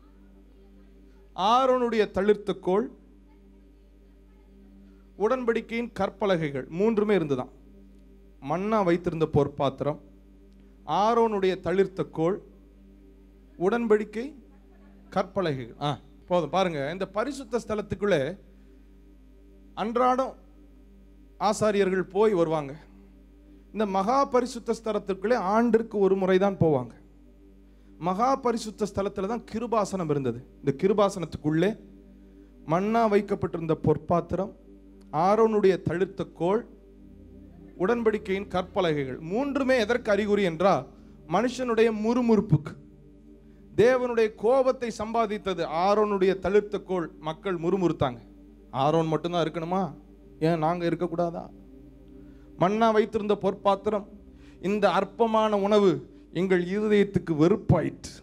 ஆரோனுடைய தளிர்த்த கோல் உடன்படிக்கையின் கற்பலகைகள் மூன்றுமே இருந்துதான் மண்ணா வைத்திருந்த பொற்பாத்திரம் ஆரோனுடைய தளிர்த்த கோல் உடன்படிக்கை கற்பலகைகள் ஆ போதும் பாருங்க இந்த பரிசுத்த ஸ்தலத்துக்குள்ளே அன்றாடம் ஆசாரியர்கள் போய் வருவாங்க இந்த மகா பரிசுத்த ஸ்தலத்துக்குள்ளே ஆண்டிற்கு ஒரு முறை தான் போவாங்க மகா பரிசுத்த ஸ்தலத்தில் தான் கிருபாசனம் இருந்தது இந்த கிருபாசனத்துக்குள்ளே மண்ணா வைக்கப்பட்டிருந்த பொற்பாத்திரம் ஆரோனுடைய தளிர்த்த கோல் உடன்படிக்கையின் கற்பலகைகள் மூன்றுமே எதற்கு அறிகுறி என்றால் மனுஷனுடைய முறுமுறுப்புக்கு தேவனுடைய கோபத்தை சம்பாதித்தது ஆரோனுடைய தளிர்த்த கோல் மக்கள் முறுமுறுத்தாங்க ஆரோன் மட்டும்தான் இருக்கணுமா ஏன் நாங்க இருக்கக்கூடாதா மண்ணா வைத்திருந்த பொற்பாத்திரம் இந்த அற்பமான உணவு எங்கள் இருதயத்துக்கு வெறுப்பாயிற்று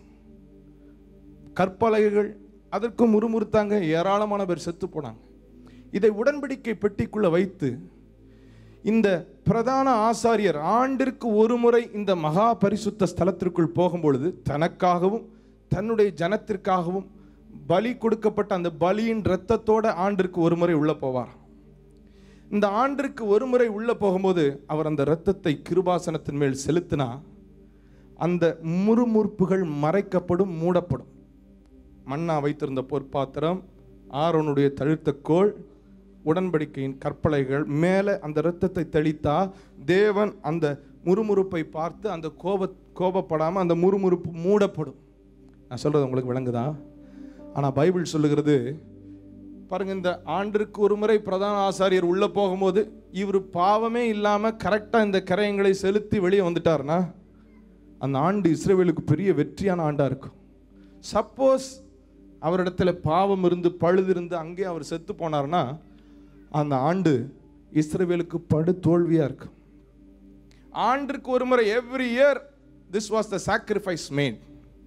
கற்பலகைகள் அதற்கும் முறுமுறுத்தாங்க ஏராளமான பேர் செத்து போனாங்க இதை உடன்படிக்கை பெட்டிக்குள்ள வைத்து இந்த பிரதான ஆசாரியர் ஆண்டிற்கு ஒரு முறை இந்த மகா பரிசுத்த ஸ்தலத்திற்குள் போகும்பொழுது தனக்காகவும் தன்னுடைய ஜனத்திற்காகவும் பலி கொடுக்கப்பட்ட அந்த பலியின் இரத்தத்தோட ஆண்டிற்கு ஒரு முறை உள்ள போவார் இந்த ஆண்டிற்கு ஒரு முறை உள்ள போகும்போது அவர் அந்த இரத்தத்தை கிருபாசனத்தின் மேல் செலுத்தினா அந்த முறுமுறுப்புகள் மறைக்கப்படும் மூடப்படும் மண்ணா வைத்திருந்த பொற்பாத்திரம் ஆரோனுடைய தழுத்த கோல் உடன்படிக்கையின் கற்பலைகள் மேலே அந்த இரத்தத்தை தெளித்தா தேவன் அந்த முறுமுறுப்பை பார்த்து அந்த கோப கோபப்படாமல் அந்த முறுமுறுப்பு மூடப்படும் நான் சொல்றது உங்களுக்கு விளங்குதா ஆனால் பைபிள் சொல்லுகிறது பாருங்க இந்த ஆண்டிற்கு ஒரு முறை பிரதான ஆசாரியர் உள்ள போகும்போது இவர் பாவமே இல்லாம கரெக்டா இந்த கரையங்களை செலுத்தி வெளியே வந்துட்டாருன்னா அந்த ஆண்டு இஸ்ரேவேலுக்கு பெரிய வெற்றியான ஆண்டா இருக்கும் சப்போஸ் அவரிடத்துல பாவம் இருந்து பழுது இருந்து அங்கே அவர் செத்து போனார்னா அந்த ஆண்டு இஸ்ரேவேலுக்கு படு தோல்வியா இருக்கும் ஆண்டிற்கு ஒரு முறை every year this was the sacrifice made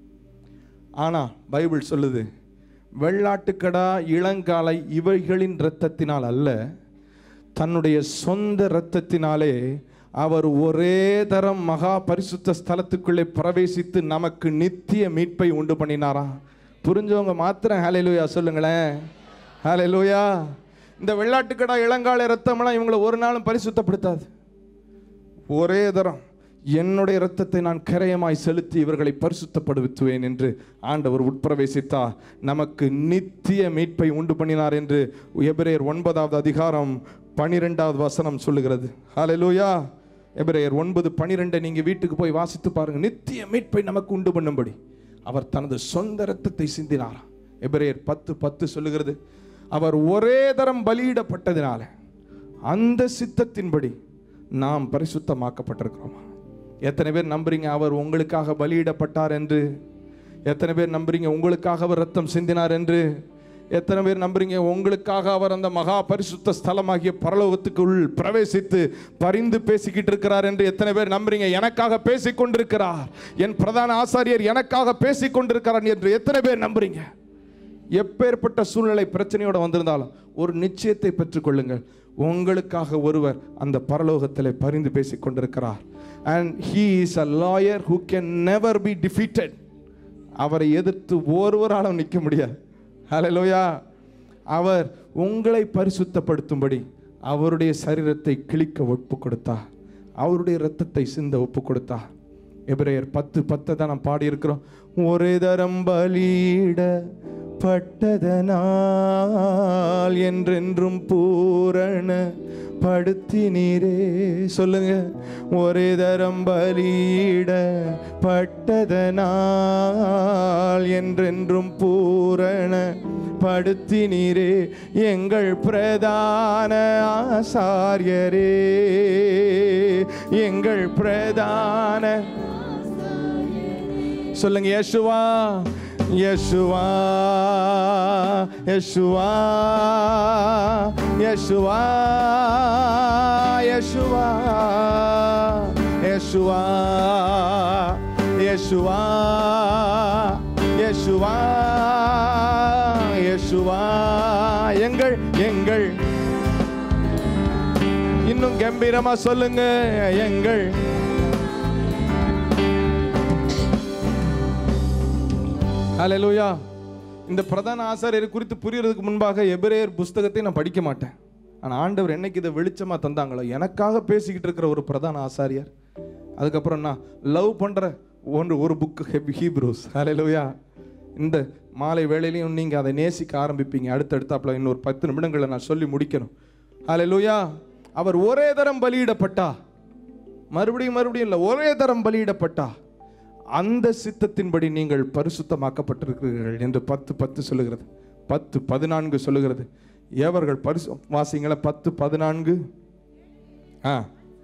ஆனா பைபிள் சொல்லுது வெள்ளாட்டுக்கடா இளங்காலை இவைகளின் இரத்தத்தினால் அல்ல தன்னுடைய சொந்த இரத்தத்தினாலே அவர் ஒரே தரம் மகா பரிசுத்த ஸ்தலத்துக்குள்ளே பிரவேசித்து நமக்கு நித்திய மீட்பை உண்டு பண்ணினாரா புரிஞ்சவங்க மாத்திரம் ஹalleluya சொல்லுங்களேன் ஹalleluya இந்த வெள்ளாட்டுக்கடா இளங்காலை ரத்தமெல்லாம் இவங்களை ஒரு நாளும் பரிசுத்தப்படுத்தாது ஒரே தரம் என்னுடைய இரத்தத்தை நான் கரையமாய் செலுத்தி இவர்களை பரிசுத்தப்படுத்துவேன் என்று ஆண்டவர் உட்பிரவேசித்தா நமக்கு நித்திய மீட்பை உண்டு பண்ணினார் என்று எபிரேயர் ஒன்பதாவது அதிகாரம் பனிரெண்டாவது வசனம் சொல்லுகிறது ஹalleluya எபிரேயர் ஒன்பது பனிரெண்டை நீங்க வீட்டுக்கு போய் வாசித்து பாருங்க நித்திய மீட்பை நமக்கு உண்டு பண்ணும்படி அவர் தனது சொந்த இரத்தத்தை சிந்தினாராம் எபிரேயர் பத்து பத்து சொல்லுகிறது அவர் ஒரே தரம் பலியிடப்பட்டதினால அந்த சித்தத்தின்படி நாம் பரிசுத்தமாக்கப்பட்டிருக்கிறோமா எத்தனை பேர் நம்புறீங்க அவர் உங்களுக்காக பலியிடப்பட்டார் என்று எத்தனை பேர் நம்புறீங்க உங்களுக்காக அவர் ரத்தம் சிந்தினார் என்று எத்தனை பேர் நம்புறீங்க உங்களுக்காக அவர் அந்த மகா பரிசுத்த ஸ்தலமாகிய பரலோகத்துக்குள் பிரவேசித்து பரிந்து பேசிக்கிட்டு இருக்கிறார் என்று எத்தனை பேர் நம்புறீங்க எனக்காக பேசிக் கொண்டிருக்கிறார் என் பிரதான ஆசாரியர் எனக்காக பேசிக் கொண்டிருக்கிறார் என்று எத்தனை பேர் நம்புறீங்க எப்பேற்பட்ட சூழ்நிலை பிரச்சனையோட வந்திருந்தாலும் ஒரு நிச்சயத்தை பெற்றுக்கொள்ளுங்கள் உங்களுக்காக ஒருவர் அந்த பரலோகத்தில் பரிந்து பேசிக் கொண்டிருக்கிறார் and he is a lawyer who can never be defeated அவரை எதிர்த்து ஒருவராலும் நிற்க முடியாது ஹalleluya அவர் உங்களை பரிசுத்தப்படுத்தும்படி அவருடைய சரீரத்தை கிழிக்க ஒப்பு கொடுத்தார் அவருடைய இரத்தத்தை சிந்த ஒப்பு கொடுத்தார் எபிரேயர் பத்து பத்தை தான் நாம் பாடியிருக்கிறோம் ஒரே தரம் பலியிட பட்டதனால் என்றென்றும் பூரண படுத்தினீரே சொல்லுங்க ஒரே தரம் பலியிட பட்டதனால் என்றென்றும் பூரண படுத்தினீரே எங்கள் பிரதான ஆசாரியரே எங்கள் பிரதான சொல்லுங்க யேசுவா யேசுவா யேசுவா யேசுவா யேசுவா யேசுவா யேசுவா யேசுவா யேசுவா எங்கள் எங்கள் இன்னும் கம்பீரமா சொல்லுங்க எங்கள் ஹalleluya இந்த பிரதான ஆசாரியர் குறித்து புரியறதுக்கு முன்பாக எபிரேயர் புஸ்தகத்தை நான் படிக்க மாட்டேன் ஆனால் ஆண்டவர் என்னைக்கு இதை வெளிச்சமாக தந்தாங்களோ எனக்காக பேசிக்கிட்டு இருக்கிற ஒரு பிரதான ஆசாரியர் அதுக்கப்புறம் நான் லவ் பண்ணுற ஒன்று ஒரு புக் ஹீப்ரூஸ் ஹalleluya இந்த மாலை வேளையிலையும் நீங்கள் அதை நேசிக்க ஆரம்பிப்பீங்க அடுத்தடுத்தாப்புல இன்னொரு பத்து நிமிடங்களை நான் சொல்லி முடிக்கணும் ஹalleluya அவர் ஒரே தரம் பலியிடப்பட்டா மறுபடியும் மறுபடியும் இல்லை ஒரே தரம் பலியிடப்பட்டா அந்த சித்தத்தின்படி நீங்கள் பரிசுத்தமாக்கப்பட்டிருக்கிறீர்கள் என்று பத்து பத்து சொல்லுகிறது பத்து பதினான்கு சொல்லுகிறது ஏவர்கள் பரிசு வாசிங்கள பத்து பதினான்கு ஆ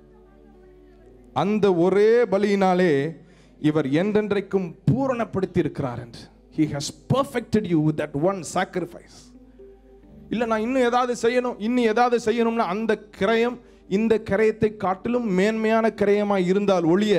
அந்த ஒரே பலியினாலே இவர் என்றென்றைக்கும் பூரணப்படுத்தி இருக்கிறார் என்று he has perfected you with that one sacrifice இல்லை நான் இன்னும் ஏதாவது செய்யணும் இன்னும் ஏதாவது செய்யணும்னா அந்த கிரயம் இந்த கிரயத்தை காட்டிலும் மேன்மையான கிரயமாக இருந்தால் ஒழிய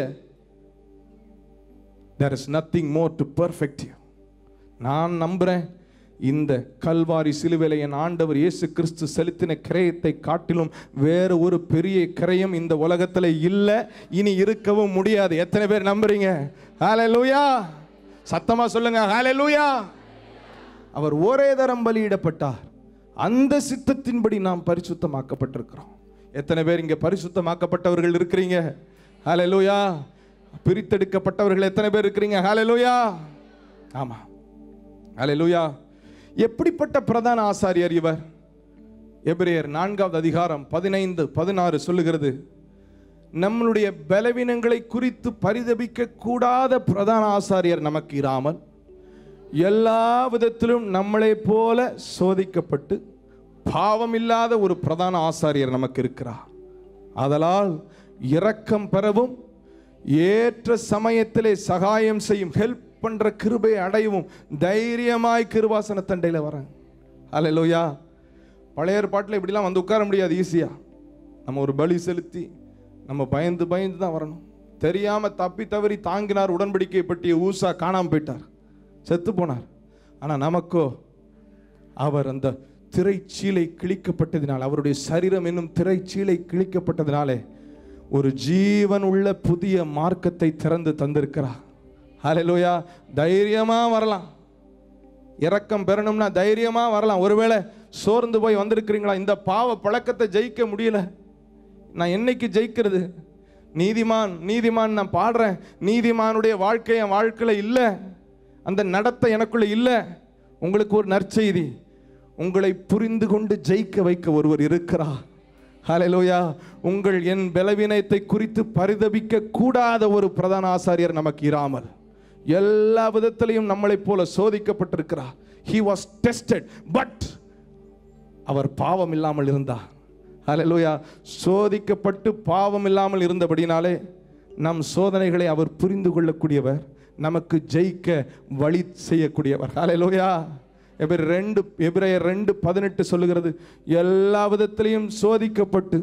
there is nothing more to perfect you நான் நம்புறேன் இந்த கல்வாரி சிலுவையில என் ஆண்டவர் இயேசு கிறிஸ்து செலுத்தின கிரயத்தை காட்டிலும் வேற ஒரு பெரிய கிரயம் இந்த உலகத்துல இல்லை இனி இருக்கவும் முடியாது எத்தனை பேர் நம்புறீங்க ஹalleluya சத்தமா சொல்லுங்க ஹalleluya அவர் ஒரே தரம் பலியிடப்பட்டார் அந்த சித்தத்தின்படி நாம் பரிசுத்தமாக்கப்பட்டிருக்கிறோம் எத்தனை பேர் இங்க பரிசுத்தமாக்கப்பட்டவர்கள் இருக்கிறீங்க ஹalleluya பிரித்தெடுக்கப்பட்டவர்கள் எத்தனை பேர் இருக்கிறீங்க ஹalleluya ஆமா ஹalleluya எப்படிப்பட்ட பிரதான ஆசாரியர் இவர் எபிரேயர் நான்காவது அதிகாரம் பதினைந்து பதினாறு சொல்லுகிறது நம்மளுடைய பலவீனங்களை குறித்து பரிதபிக்க கூடாத பிரதான ஆசாரியர் நமக்கு இராமல் எல்லா விதத்திலும் நம்மளை போல சோதிக்கப்பட்டு பாவம் இல்லாத ஒரு பிரதான ஆசாரியர் நமக்கு இருக்கிறார் ஆதலால் இரக்கம் பெறவும் ஏற்ற சமயத்திலே சகாயம் செய்யும் ஹெல்ப் பண்ற கிருபை அடையவும் தைரியமாய் கிருபாசன தண்டையில் வரேன் அல்லையா பழைய ஏற்பாட்டில் இப்படிலாம் வந்து உட்கார முடியாது ஈஸியா நம்ம ஒரு பலி செலுத்தி நம்ம பயந்து பயந்து தான் வரணும் தெரியாம தப்பி தவறி தாங்கினார் உடன்படிக்கை பற்றிய ஊசா காணாம போயிட்டார் செத்து போனார் ஆனா நமக்கோ அவர் அந்த திரைச்சீலை கிழிக்கப்பட்டதினால் அவருடைய சரீரம் என்னும் திரைச்சீலை கிழிக்கப்பட்டதினாலே ஒரு ஜீவன் உள்ள புதிய மார்க்கத்தை திறந்து தந்திருக்கிறார் ஹalleluya தைரியமா வரலாம் இரக்கம் பெறணும்னா தைரியமா வரலாம் ஒருவேளை சோர்ந்து போய் வந்திருக்கிறீங்களா இந்த பாவ பழக்கத்தை ஜெயிக்க முடியல நான் என்னைக்கு ஜெயிக்கிறது நீதிமான் நீதிமான் நான் பாடுறேன் நீதிமானுடைய வாழ்க்கை என் வாழ்க்கையில் இல்லை அந்த நடத்தை எனக்குள்ள இல்லை உங்களுக்கு ஒரு நற்செய்தி உங்களை புரிந்து கொண்டு ஜெயிக்க வைக்க ஒருவர் இருக்கிறார் ஹalleluya உங்கள் என் பலவீனத்தை குறித்து பரிதபிக்க கூடாத ஒரு பிரதான ஆசாரியர் நமக்கு இராமல் எல்லா விதத்திலையும் நம்மளைப் போல சோதிக்கப்பட்டிருக்கிறார் he was tested பட் அவர் பாவம் இல்லாமல் இருந்தார் ஹalleluya சோதிக்கப்பட்டு பாவம் இல்லாமல் இருந்தபடினாலே நம் சோதனைகளை அவர் புரிந்து கொள்ளக்கூடியவர் நமக்கு ஜெயிக்க வழி செய்யக்கூடியவர் ஹalleluya எபிர ரெண்டு எபிரேயர் ரெண்டு பதினெட்டு சொல்லுகிறது எல்லா விதத்திலையும் சோதிக்கப்பட்டு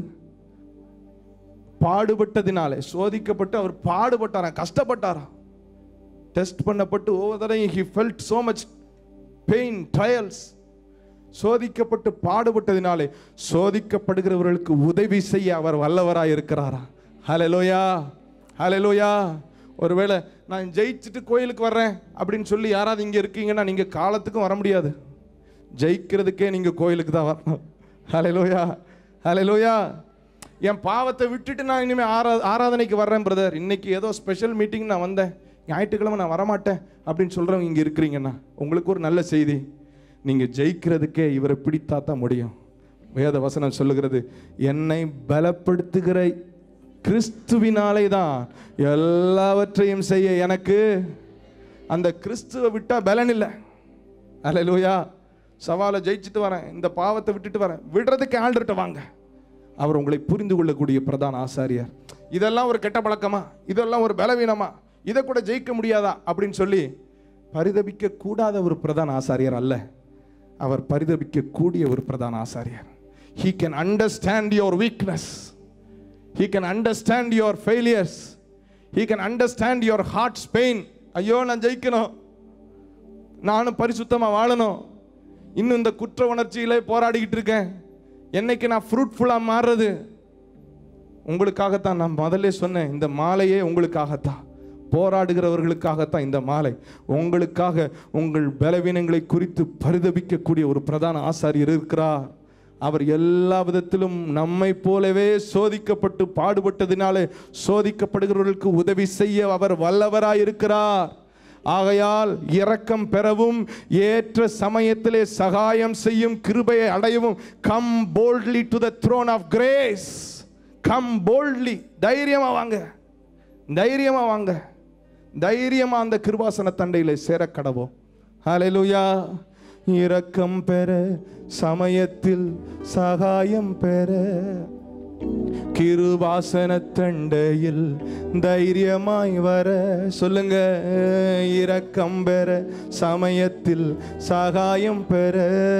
பாடுபட்டதினாலே சோதிக்கப்பட்டு அவர் பாடுபட்டாராம் கஷ்டப்பட்டாராம் டெஸ்ட் பண்ணப்பட்டு ஒவ்வொரு தடவையும் he felt so much pain trials சோதிக்கப்பட்டு பாடுபட்டதினாலே சோதிக்கப்படுகிறவர்களுக்கு உதவி செய்ய அவர் வல்லவராய் இருக்கிறாரா ஹalleluya ஹalleluya ஒருவேளை நான் ஜெயிச்சுட்டு கோயிலுக்கு வர்றேன் அப்படின்னு சொல்லி யாராவது இங்கே இருக்கீங்கன்னா நீங்கள் காலத்துக்கும் வர முடியாது ஜெயிக்கிறதுக்கே நீங்கள் கோயிலுக்கு தான் வரணும் ஹalleluya ஹalleluya என் பாவத்தை விட்டுட்டு நான் இனிமேல் ஆரா ஆராதனைக்கு வர்றேன் பிரதர் இன்னைக்கு ஏதோ ஸ்பெஷல் மீட்டிங் நான் வந்தேன் ஞாயிற்றுக்கிழமை நான் வரமாட்டேன் அப்படின்னு சொல்கிறவங்க இங்கே இருக்கிறீங்கன்னா உங்களுக்கு ஒரு நல்ல செய்தி நீங்கள் ஜெயிக்கிறதுக்கே இவரை பிடித்தா தான் முடியும் வேத வசனம் சொல்லுகிறது என்னை பலப்படுத்துகிற கிறிஸ்துவினாலே தான் எல்லாவற்றையும் செய்ய எனக்கு அந்த கிறிஸ்துவை விட்டா பலன் இல்லை அல்லேலூயா சவாலை ஜெயிச்சுட்டு வரேன் இந்த பாவத்தை விட்டுட்டு வரேன் விடுறதுக்கு ஆள்கிட்ட வாங்க அவர் உங்களை புரிந்து கொள்ளக்கூடிய பிரதான ஆசாரியார் இதெல்லாம் ஒரு கெட்ட பழக்கமா இதெல்லாம் ஒரு பலவீனமா இதை கூட ஜெயிக்க முடியாதா அப்படின்னு சொல்லி பரிதபிக்க கூடாத ஒரு பிரதான ஆசாரியர் அல்ல அவர் பரிதபிக்க கூடிய ஒரு பிரதான ஆசாரியர் he can understand your weakness he can understand your failures he can understand your hearts pain ஐயோ நான் ஜெயிக்கணும் நானும் பரிசுத்தமாக வாழணும் இன்னும் இந்த குற்ற உணர்ச்சியிலே போராடிக்கிட்டு இருக்கேன் என்னைக்கு நான் ஃப்ரூட்ஃபுல்லாக மாறுறது உங்களுக்காகத்தான் நான் முதல்ல சொன்னேன் இந்த மாலையே உங்களுக்காகத்தான் போராடுகிறவர்களுக்காகத்தான் இந்த மாலை உங்களுக்காக உங்கள் பலவீனங்களை குறித்து பரிதபிக்கக்கூடிய ஒரு பிரதான ஆசாரியர் இருக்கிறார் அவர் எல்லா விதத்திலும் நம்மை போலவே சோதிக்கப்பட்டு பாடுபட்டதினாலே சோதிக்கப்படுகிறவர்களுக்கு உதவி செய்ய அவர் வல்லவராய் இருக்கிறார் ஆகையால் இரக்கம் பெறவும் ஏற்ற சமயத்திலே சகாயம் செய்யும் கிருபையை அடையவும் come boldly to the throne of grace come boldly தைரியமா வாங்க தைரியமா வாங்க தைரியமா அந்த கிருபாசன தண்டையில சேர கடவோம் ஹalleluya இரக்கம் பெற சமயத்தில் சகாயம் பெற கிருபாசன தண்டையில் தைரியமாய் வர சொல்லுங்க இரக்கம் பெற சமயத்தில் சகாயம் பெற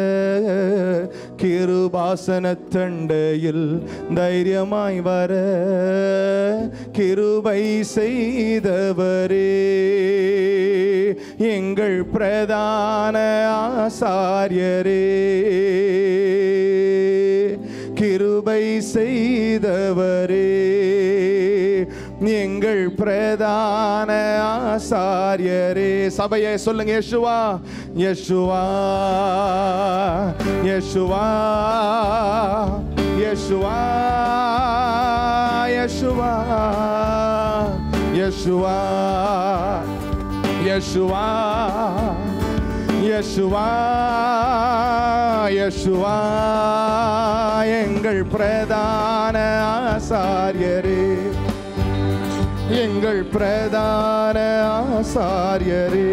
கிருபாசன தண்டையில் தைரியமாய் வர கிருபை செய்தவரே எங்கள் பிரதான ஆசாரியரே கிருபை செய்தவரே எங்கள் பிரதான ஆசாரியரே சபையை சொல்லுங்க யேசுவா யேசுவா யேசுவா யேசுவா யேசுவா யேசுவா யேசுவா யேசுவா யேசுவா எங்கள் பிரதான ஆசாரியரே எங்கள் பிரதான ஆசாரியரே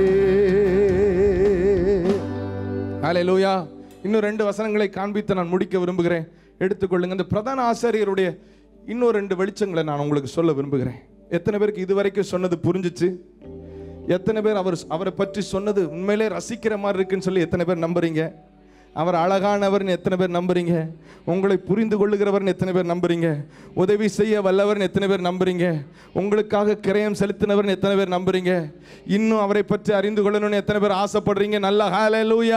ஹalleluya இன்னும் ரெண்டு வசனங்களை காண்பித்து நான் முடிக்க விரும்புகிறேன் எடுத்துக்கொள்ளுங்க இந்த பிரதான ஆசாரியருடைய இன்னும் ரெண்டு வெளிச்சங்களை நான் உங்களுக்கு சொல்ல விரும்புகிறேன் எத்தனை பேருக்கு இதுவரைக்கும் சொன்னது புரிஞ்சுச்சு எத்தனை பேர் அவர் அவரை பற்றி சொன்னது உண்மையிலே ரசிக்கிற மாதிரி இருக்குன்னு சொல்லி எத்தனை பேர் நம்புறீங்க அவர் அழகானவர்னு எத்தனை பேர் நம்புறீங்க உங்களை புரிந்து கொள்ளுகிறவர்னு எத்தனை பேர் நம்புறீங்க உதவி செய்ய வல்லவர்னு எத்தனை பேர் நம்புறீங்க உங்களுக்காக கிரயம் செலுத்தினவர்னு எத்தனை பேர் நம்புறீங்க இன்னும் அவரை பற்றி அறிந்து கொள்ளணும்னு எத்தனை பேர் ஆசைப்படுறீங்க நல்ல ஹalleluya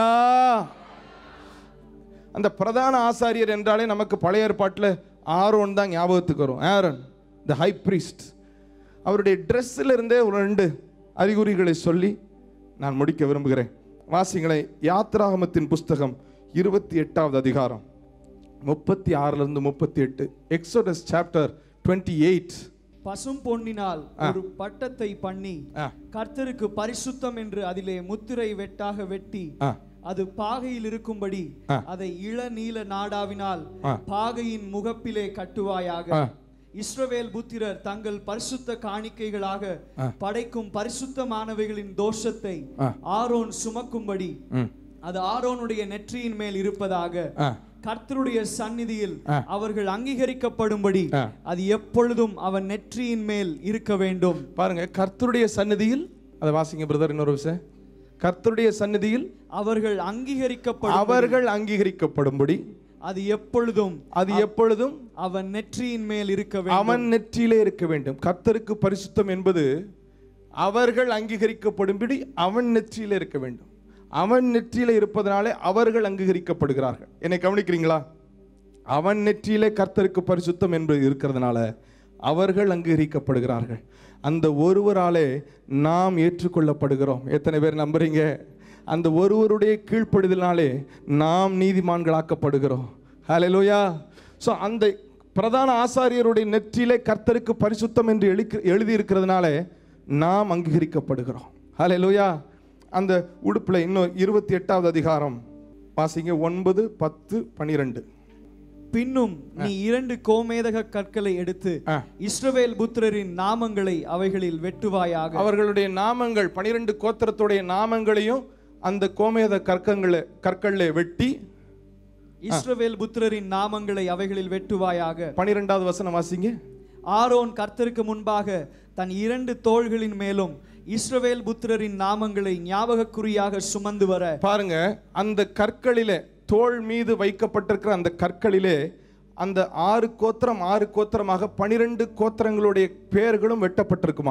அந்த பிரதான ஆசாரியர் என்றாலே நமக்கு பழைய ஏற்பாட்டில் ஆரோன் தான் ஞாபகத்துக்கு வரும் ஆரோன் த ஹை priest அவருடைய ட்ரெஸ்ஸில் இருந்தே ஒரு ரெண்டு அறிகுறிகளை சொல்லி நான் முடிக்க விரும்புகிறேன் வாசிங்களை யாத்ராகமத்தின் புஸ்தகம் இருபத்தி எட்டாவது அதிகாரம் முப்பத்தி ஆறிலிருந்து முப்பத்தி எட்டு எக்ஸோடஸ் சாப்டர் டுவெண்ட்டி எயிட் பசும் பொன்னினால் ஒரு பட்டத்தை பண்ணி ஆ. கர்த்தருக்கு பரிசுத்தம் என்று அதிலே முத்திரை வெட்டாக வெட்டி ஆ அது பாகையில் இருக்கும்படி ஆ. அதை இளநீல நாடாவினால் ஆ. பாகையின் முகப்பிலே கட்டுவாயாக ஆ. இஸ்ரவேல் புத்திரர் தங்கள் பரிசுத்த காணிக்கைகளாக ஆ. படைக்கும் பரிசுத்தமானவைகளின் தோஷத்தை ஆ. ஆரோன் சுமக்கும்படி ம் அது ஆரோனுடைய நெற்றியின் மேல் இருப்பதாக ஆ கர்த்தருடைய சந்நிதியில் ஆ. அவர்கள் அங்கீகரிக்கப்படும்படி ஆ. அது எப்பொழுதும் அவன் நெற்றியின் மேல் இருக்க வேண்டும் பாருங்க கர்த்தருடைய சந்நிதியில் அதை வாசிங்க பிரதர் இன்னொரு விஷயம் கர்த்தருடைய சந்நிதியில் அவர்கள் அங்கீகரிக்கப்படும் அவர்கள் அங்கீகரிக்கப்படும்படி அது எப்பொழுதும் அது எப்பொழுதும் அவன் நெற்றியின் மேல் இருக்க வேண்டும் அவன் நெற்றியிலே இருக்க வேண்டும் கர்த்தருக்கு பரிசுத்தம் என்பது அவர்கள் அங்கீகரிக்கப்படும்படி அவன் நெற்றியிலே இருக்க வேண்டும் அவன் நெற்றியிலே இருப்பதனாலே அவர்கள் அங்கீகரிக்கப்படுகிறார்கள் என்னை கவனிக்கிறீங்களா அவன் நெற்றியிலே கர்த்தருக்கு பரிசுத்தம் என்பது இருக்கிறதுனால அவர்கள் அங்கீகரிக்கப்படுகிறார்கள் அந்த ஒருவராலே நாம் ஏற்றுக்கொள்ளப்படுகிறோம் எத்தனை பேர் நம்புறீங்க அந்த ஒருவருடைய கீழ்ப்படிதலினாலே நாம் நீதிமான்களாக்கப்படுகிறோம் ஹalleluya ஸோ அந்த பிரதான ஆசாரியருடைய நெற்றியிலே கர்த்தருக்கு பரிசுத்தம் என்று எழுதி எழுதியிருக்கிறதுனால நாம் அங்கீகரிக்கப்படுகிறோம் ஹalleluya அந்த உடுப்பில் இன்னும் இருபத்தி எட்டாவது அதிகாரம் வாசிங்க ஒன்பது பத்து பனிரெண்டு பின்னும் நீ இரண்டு கோமேதக கற்களை எடுத்து ஆ. இஸ்ரவேல் புத்திரரின் நாமங்களை அவைகளில் வெட்டுவாயாக அவர்களுடைய நாமங்கள் பனிரெண்டு கோத்திரத்துடைய நாமங்களையும் அந்த கோமேத கற்கங்களை கற்களில் வெட்டி இஸ்ரவேல் புத்திரரின் நாமங்களை அவைகளில் வெட்டுவாயாக பனிரெண்டாவது வசனம் வாசிங்க ஆரோன் கர்த்தருக்கு முன்பாக தன் இரண்டு தோள்களின் மேலும் இஸ்ரவேல் புத்திரரின் நாமங்களை ஞாபகக்குறியாக சுமந்து வர பாருங்க அந்த கற்களிலே தோள் மீது வைக்கப்பட்டிருக்கிற அந்த கற்களிலே அந்த ஆறு கோத்திரம் ஆறு கோத்திரமாக பனிரெண்டு கோத்திரங்களுடைய பேர்களும் வெட்டப்பட்டிருக்குமா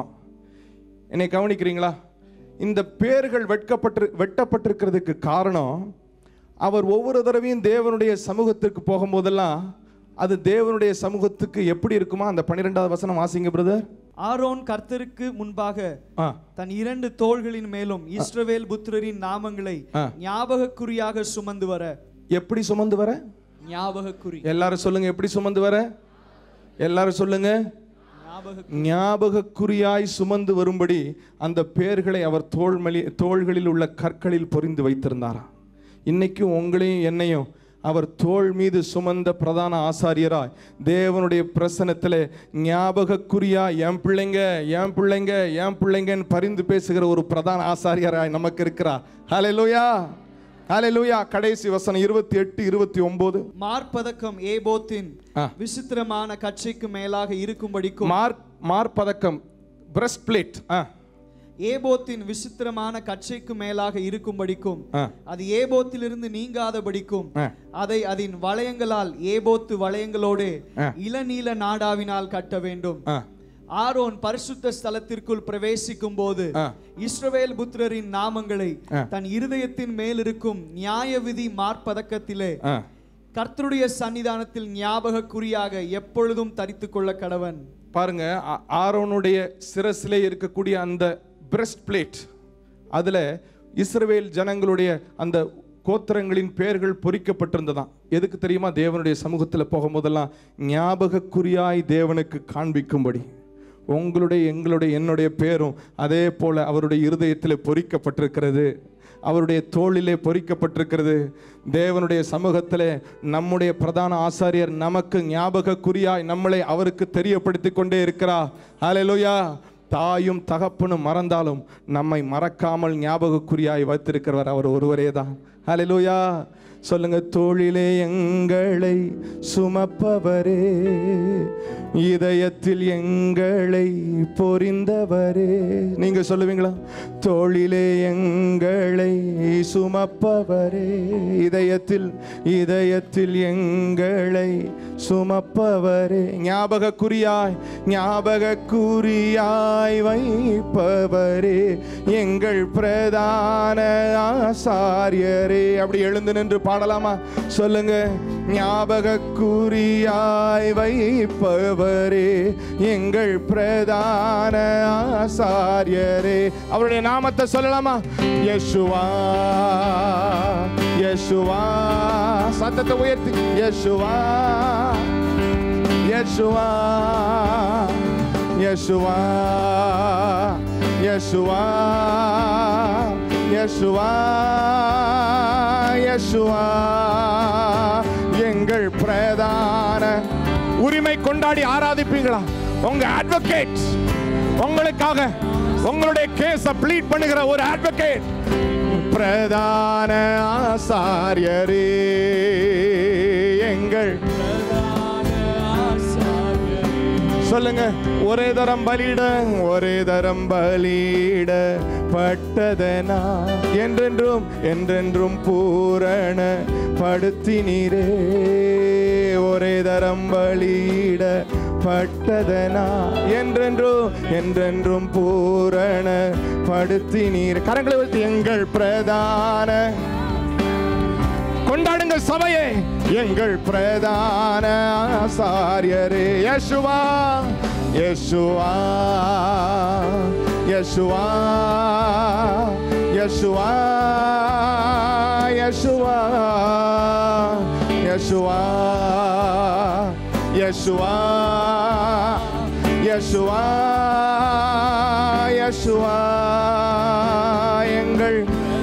என்னை கவனிக்கிறீங்களா இந்த பேர்கள் வெட்கப்பட்டு வெட்டப்பட்டிருக்கிறதுக்கு காரணம் அவர் ஒவ்வொரு தடவையும் தேவனுடைய சமூகத்திற்கு போகும்போதெல்லாம் அது தேவனுடைய சமூகத்துக்கு எப்படி இருக்குமா அந்த பன்னிரெண்டாவது வசனம் வாசிங்க பிரதர் ஆரோன் கர்த்தருக்கு முன்பாக ஆ தன் இரண்டு தோள்களின் மேலும் இஸ்ரவேல் புத்திரரின் நாமங்களை ஆ. ஞாபகக்குறியாக சுமந்து வர எப்படி சுமந்து வர ஞாபகக்குறி எல்லாரும் சொல்லுங்க எப்படி சுமந்து வர எல்லாரும் சொல்லுங்க ஞாபக ஞாபகக்குறியாய் சுமந்து வரும்படி அந்த பேர்களை அவர் தோள்மலி தோள்களில் உள்ள கற்களில் பொறிந்து வைத்திருந்தாராம் இன்னைக்கும் உங்களையும் என்னையும் அவர் தோள் மீது சுமந்த பிரதான ஆசாரியராய் தேவனுடைய பிரசனத்தில் ஞாபகக்குறியா என் பிள்ளைங்க என் பிள்ளைங்க என் பிள்ளைங்கன்னு பரிந்து பேசுகிற ஒரு பிரதான ஆசாரியராய் நமக்கு இருக்கிறார் ஹalleluya ஹalleluya கடைசி வசனம் இருபத்தி எட்டு இருபத்தி ஒன்பது மார்பதக்கம் ஏபோத்தின் ஆ. விசித்திரமான கட்சிக்கு மேலாக இருக்கும்படிக்கும் மார்க் மார்பதக்கம் பிரஸ்ட் பிளேட் ஆ ஏபோத்தின் விசித்திரமான கட்சிக்கு மேலாக இருக்கும்படிக்கும் ஆ அது ஏபோத்திலிருந்து நீங்காதபடிக்கும் ஆ அதை அதன் வளையங்களால் ஏபோத்து வளையங்களோடு ஆ. இளநீல நாடாவினால் கட்ட வேண்டும் ஆ ஆரோன் பரிசுத்த ஸ்தலத்திற்குள் பிரவேசிக்கும் போது ஆ. இஸ்ரவேல் புத்திரரின் நாமங்களை ஆ. தன் இருதயத்தின் மேல் இருக்கும் நியாய விதி மார்பதக்கத்திலே ஆ கர்த்தருடைய சன்னிதானத்தில் ஞாபக குறியாக எப்பொழுதும் தரித்துக் கொள்ள கடவன் பாருங்க ஆ- ஆரோனுடைய சிரசிலே இருக்கக்கூடிய அந்த பிரஸ்ட் பிளேட் அதில் இஸ்ரவேல் ஜனங்களுடைய அந்த கோத்திரங்களின் பெயர்கள் பொறிக்கப்பட்டிருந்ததாம் எதுக்கு தெரியுமா தேவனுடைய சமூகத்தில் போகும்போதெல்லாம் ஞாபகக்குறியாய் தேவனுக்கு காண்பிக்கும்படி உங்களுடைய எங்களுடைய என்னுடைய பேரும் அதே போல அவருடைய இருதயத்தில் பொறிக்கப்பட்டிருக்கிறது அவருடைய தோளிலே பொறிக்கப்பட்டிருக்கிறது தேவனுடைய சமூகத்திலே நம்முடைய பிரதான ஆசாரியர் நமக்கு ஞாபகக்குறியாய் நம்மளை அவருக்கு தெரியப்படுத்தி கொண்டே இருக்கிறார் ஹalleluya தாயும் தகப்பனும் மறந்தாலும் நம்மை மறக்காமல் ஞாபகக்குறியாய் வைத்திருக்கிறவர் அவர் ஒருவரே தான் ஹalleluya சொல்லுங்க தோளிலே எங்களை சுமப்பவரே இதயத்தில் எங்களை பொறிந்தவரே நீங்க சொல்லுவீங்களா தோளிலே எங்களை சுமப்பவரே இதயத்தில் இதயத்தில் எங்களை சுமப்பவரே ஞாபக குறியாய் ஞாபக குறியாய் வைப்பவரே எங்கள் பிரதான ஆசாரியரே அப்படி எழுந்து நின்று பாடலாமா சொல்லுங்க ஞாபக குறியாய் வைப்பவரே எங்கள் பிரதான ஆசாரியரே அவருடைய நாமத்தை சொல்லலாமா யேசுவா யேசுவா சத்தத்தை உயர்த்தி யேசுவா யேசுவா யேசுவா யேசுவா யேசுவா யேசுவா எங்கள் பிரதான உரிமை கொண்டாடி ஆராதிப்பீங்களா உங்க அட்வொகேட் உங்களுக்காக உங்களுடைய கேஸ ப்ளீட் பண்ணுகிற ஒரு அட்வொகேட் பிரதான ஆசாரியரே எங்கள் சொல்லுங்க ஒரே தரம் பலியிட ஒரே தரம் பலியிட பட்டதனா என்றென்றும் என்றென்றும் பூரண படுத்தினீரே ஒரே தரம் பலியிட பட்டதனா என்றென்றும் என்றென்றும் பூரண படுத்தினீர் கரங்களை வைத்து எங்கள் பிரதான கொண்டாடுங்கள் சபையே எங்கள் பிரதான ஆசாரியரே யேசுவா யேசுவா யேசுவா யேசுவா யேசுவா யேசுவா யேசுவா யேசுவா யேசுவா எங்கள்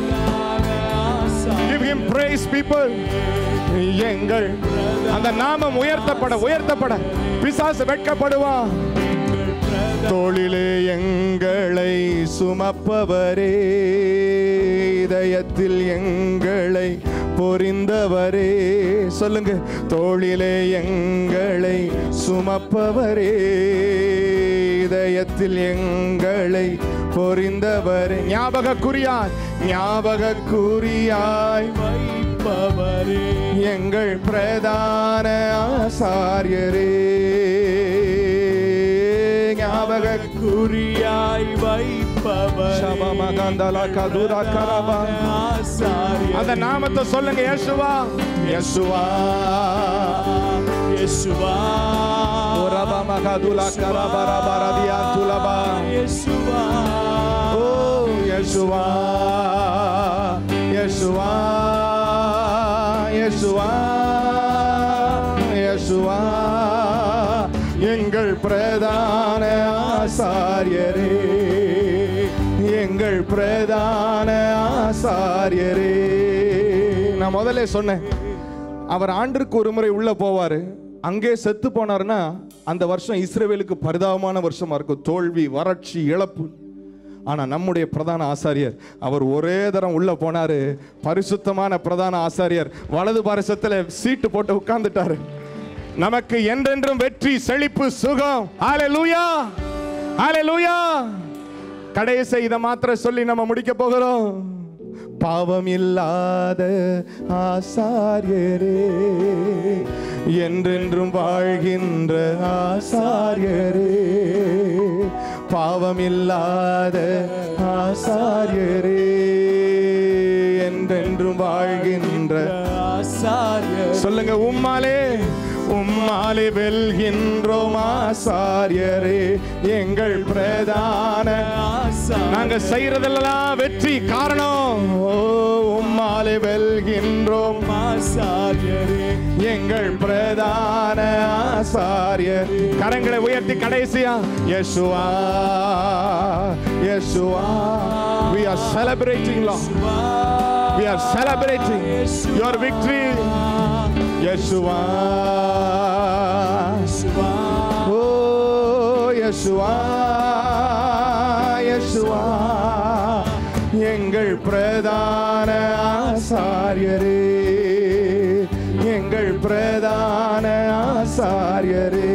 Give him praise people. எங்கள் அந்த நாமம் உயர்த்தப்பட உயர்த்தப்பட பிசாசு வெட்கப்படுவான் தோளிலே எங்களை சுமப்பவரே இதயத்தில் எங்களை பொறிந்தவரே சொல்லுங்க தோளிலே எங்களை சுமப்பவரே இதயத்தில் எங்களை பொறிந்தவரே ஞாபக குறியாய் ஞாபக குறியாய் வைப்பவரே எங்கள் பிரதான ஆசாரியரே ஞாபக குறியாய் வைப்பவரே சபமகந்தல கதுரா கரபா. ஆசாரியரே அந்த நாமத்தை சொல்லுங்க யேசுவா யேசுவா யேசுவா ஓரபா மகதுலா கரபரா பரதியா துலபா. யேசுவா ஓ யேசுவா யேசுவா யேசுவா யேசுவா எங்கள் பிரதான ஆசாரியரே எங்கள் பிரதான ஆசாரியரே நான் முதல்ல சொன்னேன் அவர் ஆண்டிற்கு ஒரு முறை உள்ள போவாரு அங்கே செத்து போனாருன்னா அந்த வருஷம் இஸ்ரவேலுக்கு பரிதாபமான வருஷமா இருக்கும் தோல்வி வறட்சி இழப்பு ஆனா நம்முடைய பிரதான ஆசாரியர் அவர் ஒரே தரம் உள்ள போனாரு பரிசுத்தமான பிரதான ஆசாரியர் வலது பாரசத்துல சீட்டு போட்டு உட்கார்ந்துட்டாரு நமக்கு என்றென்றும் வெற்றி செழிப்பு சுகம் ஹalleluya ஹalleluya கடைசி இதை மாத்திர சொல்லி நம்ம முடிக்க போகிறோம் பாவம் இல்லாத ஆசாரியரே என்றென்றும் வாழ்கின்ற ஆசாரியரே பாவம் இல்லாத ஆசாரியரே என்றென்றும் வாழ்கின்ற ஆசாரியர் சொல்லுங்க உம்மாலே உம்மாலே வெல்கின்றோம் ஆசாரியரே எங்கள் பிரதான நாங்க செய்யறதெல்லாம் வெற்றி காரணம் ஓ உம்மாலே வெல்கின்றோம் ஆசாரியரே எங்கள் பிரதான ஆசாரியர் கரங்களை உயர்த்தி கடைசியா Yeshua Yeshua we are celebrating lord we are celebrating your victory Yeshua ஓ யேசுவா யேசுவா எங்கள் பிரதான ஆசாரியரே எங்கள் பிரதான ஆசாரியரே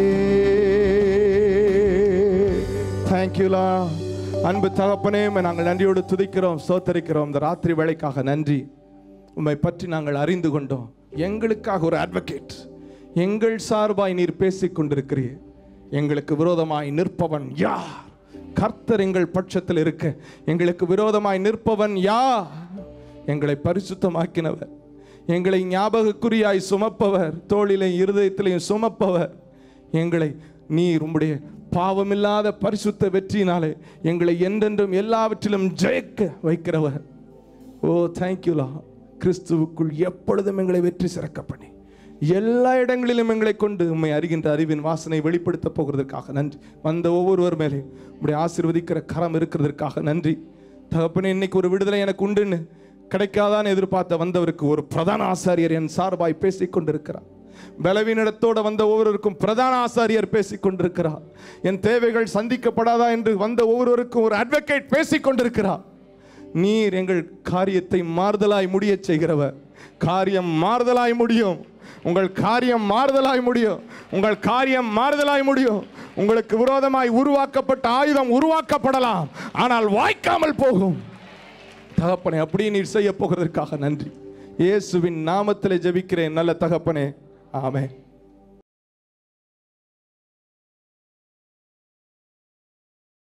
தேங்க்யூலா அன்பு தகப்பனே உம்மை நாங்கள் நன்றியோடு துதிக்கிறோம் சோத்தரிக்கிறோம் இந்த ராத்திரி வேலைக்காக நன்றி உம்மை பற்றி நாங்கள் அறிந்து கொண்டோம் எங்களுக்காக ஒரு அட்வொகேட் எங்கள் சார்பாய் நீர் பேசிக் கொண்டிருக்கிறீர் எங்களுக்கு விரோதமாய் நிற்பவன் யார் கர்த்தர் எங்கள் பட்சத்தில் இருக்க எங்களுக்கு விரோதமாய் நிற்பவன் யார் எங்களை பரிசுத்தமாக்கினவர் எங்களை ஞாபகக்குறியாய் சுமப்பவர் தோளிலையும் இருதயத்திலையும் சுமப்பவர் எங்களை நீர் உம்முடைய பாவமில்லாத பரிசுத்த வெற்றியினாலே எங்களை என்றென்றும் எல்லாவற்றிலும் ஜெயிக்க வைக்கிறவர் ஓ தேங்க்யூலா கிறிஸ்துவுக்குள் எப்பொழுதும் எங்களை வெற்றி சிறக்க பண்ணி எல்லா இடங்களிலும் எங்களை கொண்டு உண்மை அறிகின்ற அறிவின் வாசனை வெளிப்படுத்த போகிறதற்காக நன்றி வந்த ஒவ்வொருவர் மேலே உம்முடைய ஆசீர்வதிக்கிற கரம் இருக்கிறதற்காக நன்றி தகப்பனே இன்னைக்கு ஒரு விடுதலை எனக்கு உண்டுன்னு கிடைக்காதான்னு எதிர்பார்த்த வந்தவருக்கு ஒரு பிரதான ஆசாரியர் என் சார்பாய் பேசிக் கொண்டிருக்கிறார் பலவீனத்தோட வந்த ஒவ்வொருவருக்கும் பிரதான ஆசாரியர் பேசிக் கொண்டிருக்கிறார் என் தேவைகள் சந்திக்கப்படாதா என்று வந்த ஒவ்வொருவருக்கும் ஒரு அட்வொகேட் பேசிக் கொண்டிருக்கிறார் நீர் எங்கள் காரியத்தை மாறுதலாய் முடியச் செய்கிறவர் காரியம் மாறுதலாய் முடியும் உங்கள் காரியம் மாறுதலாய் முடியும் உங்கள் காரியம் மாறுதலாய் முடியும் உங்களுக்கு விரோதமாய் உருவாக்கப்பட்ட ஆயுதம் உருவாக்கப்படலாம் ஆனால் வாய்க்காமல் போகும் தகப்பனே அப்படியே நீர் செய்ய போகிறதற்காக நன்றி இயேசுவின் நாமத்திலே ஜெபிக்கிறேன் நல்ல தகப்பனே ஆமென்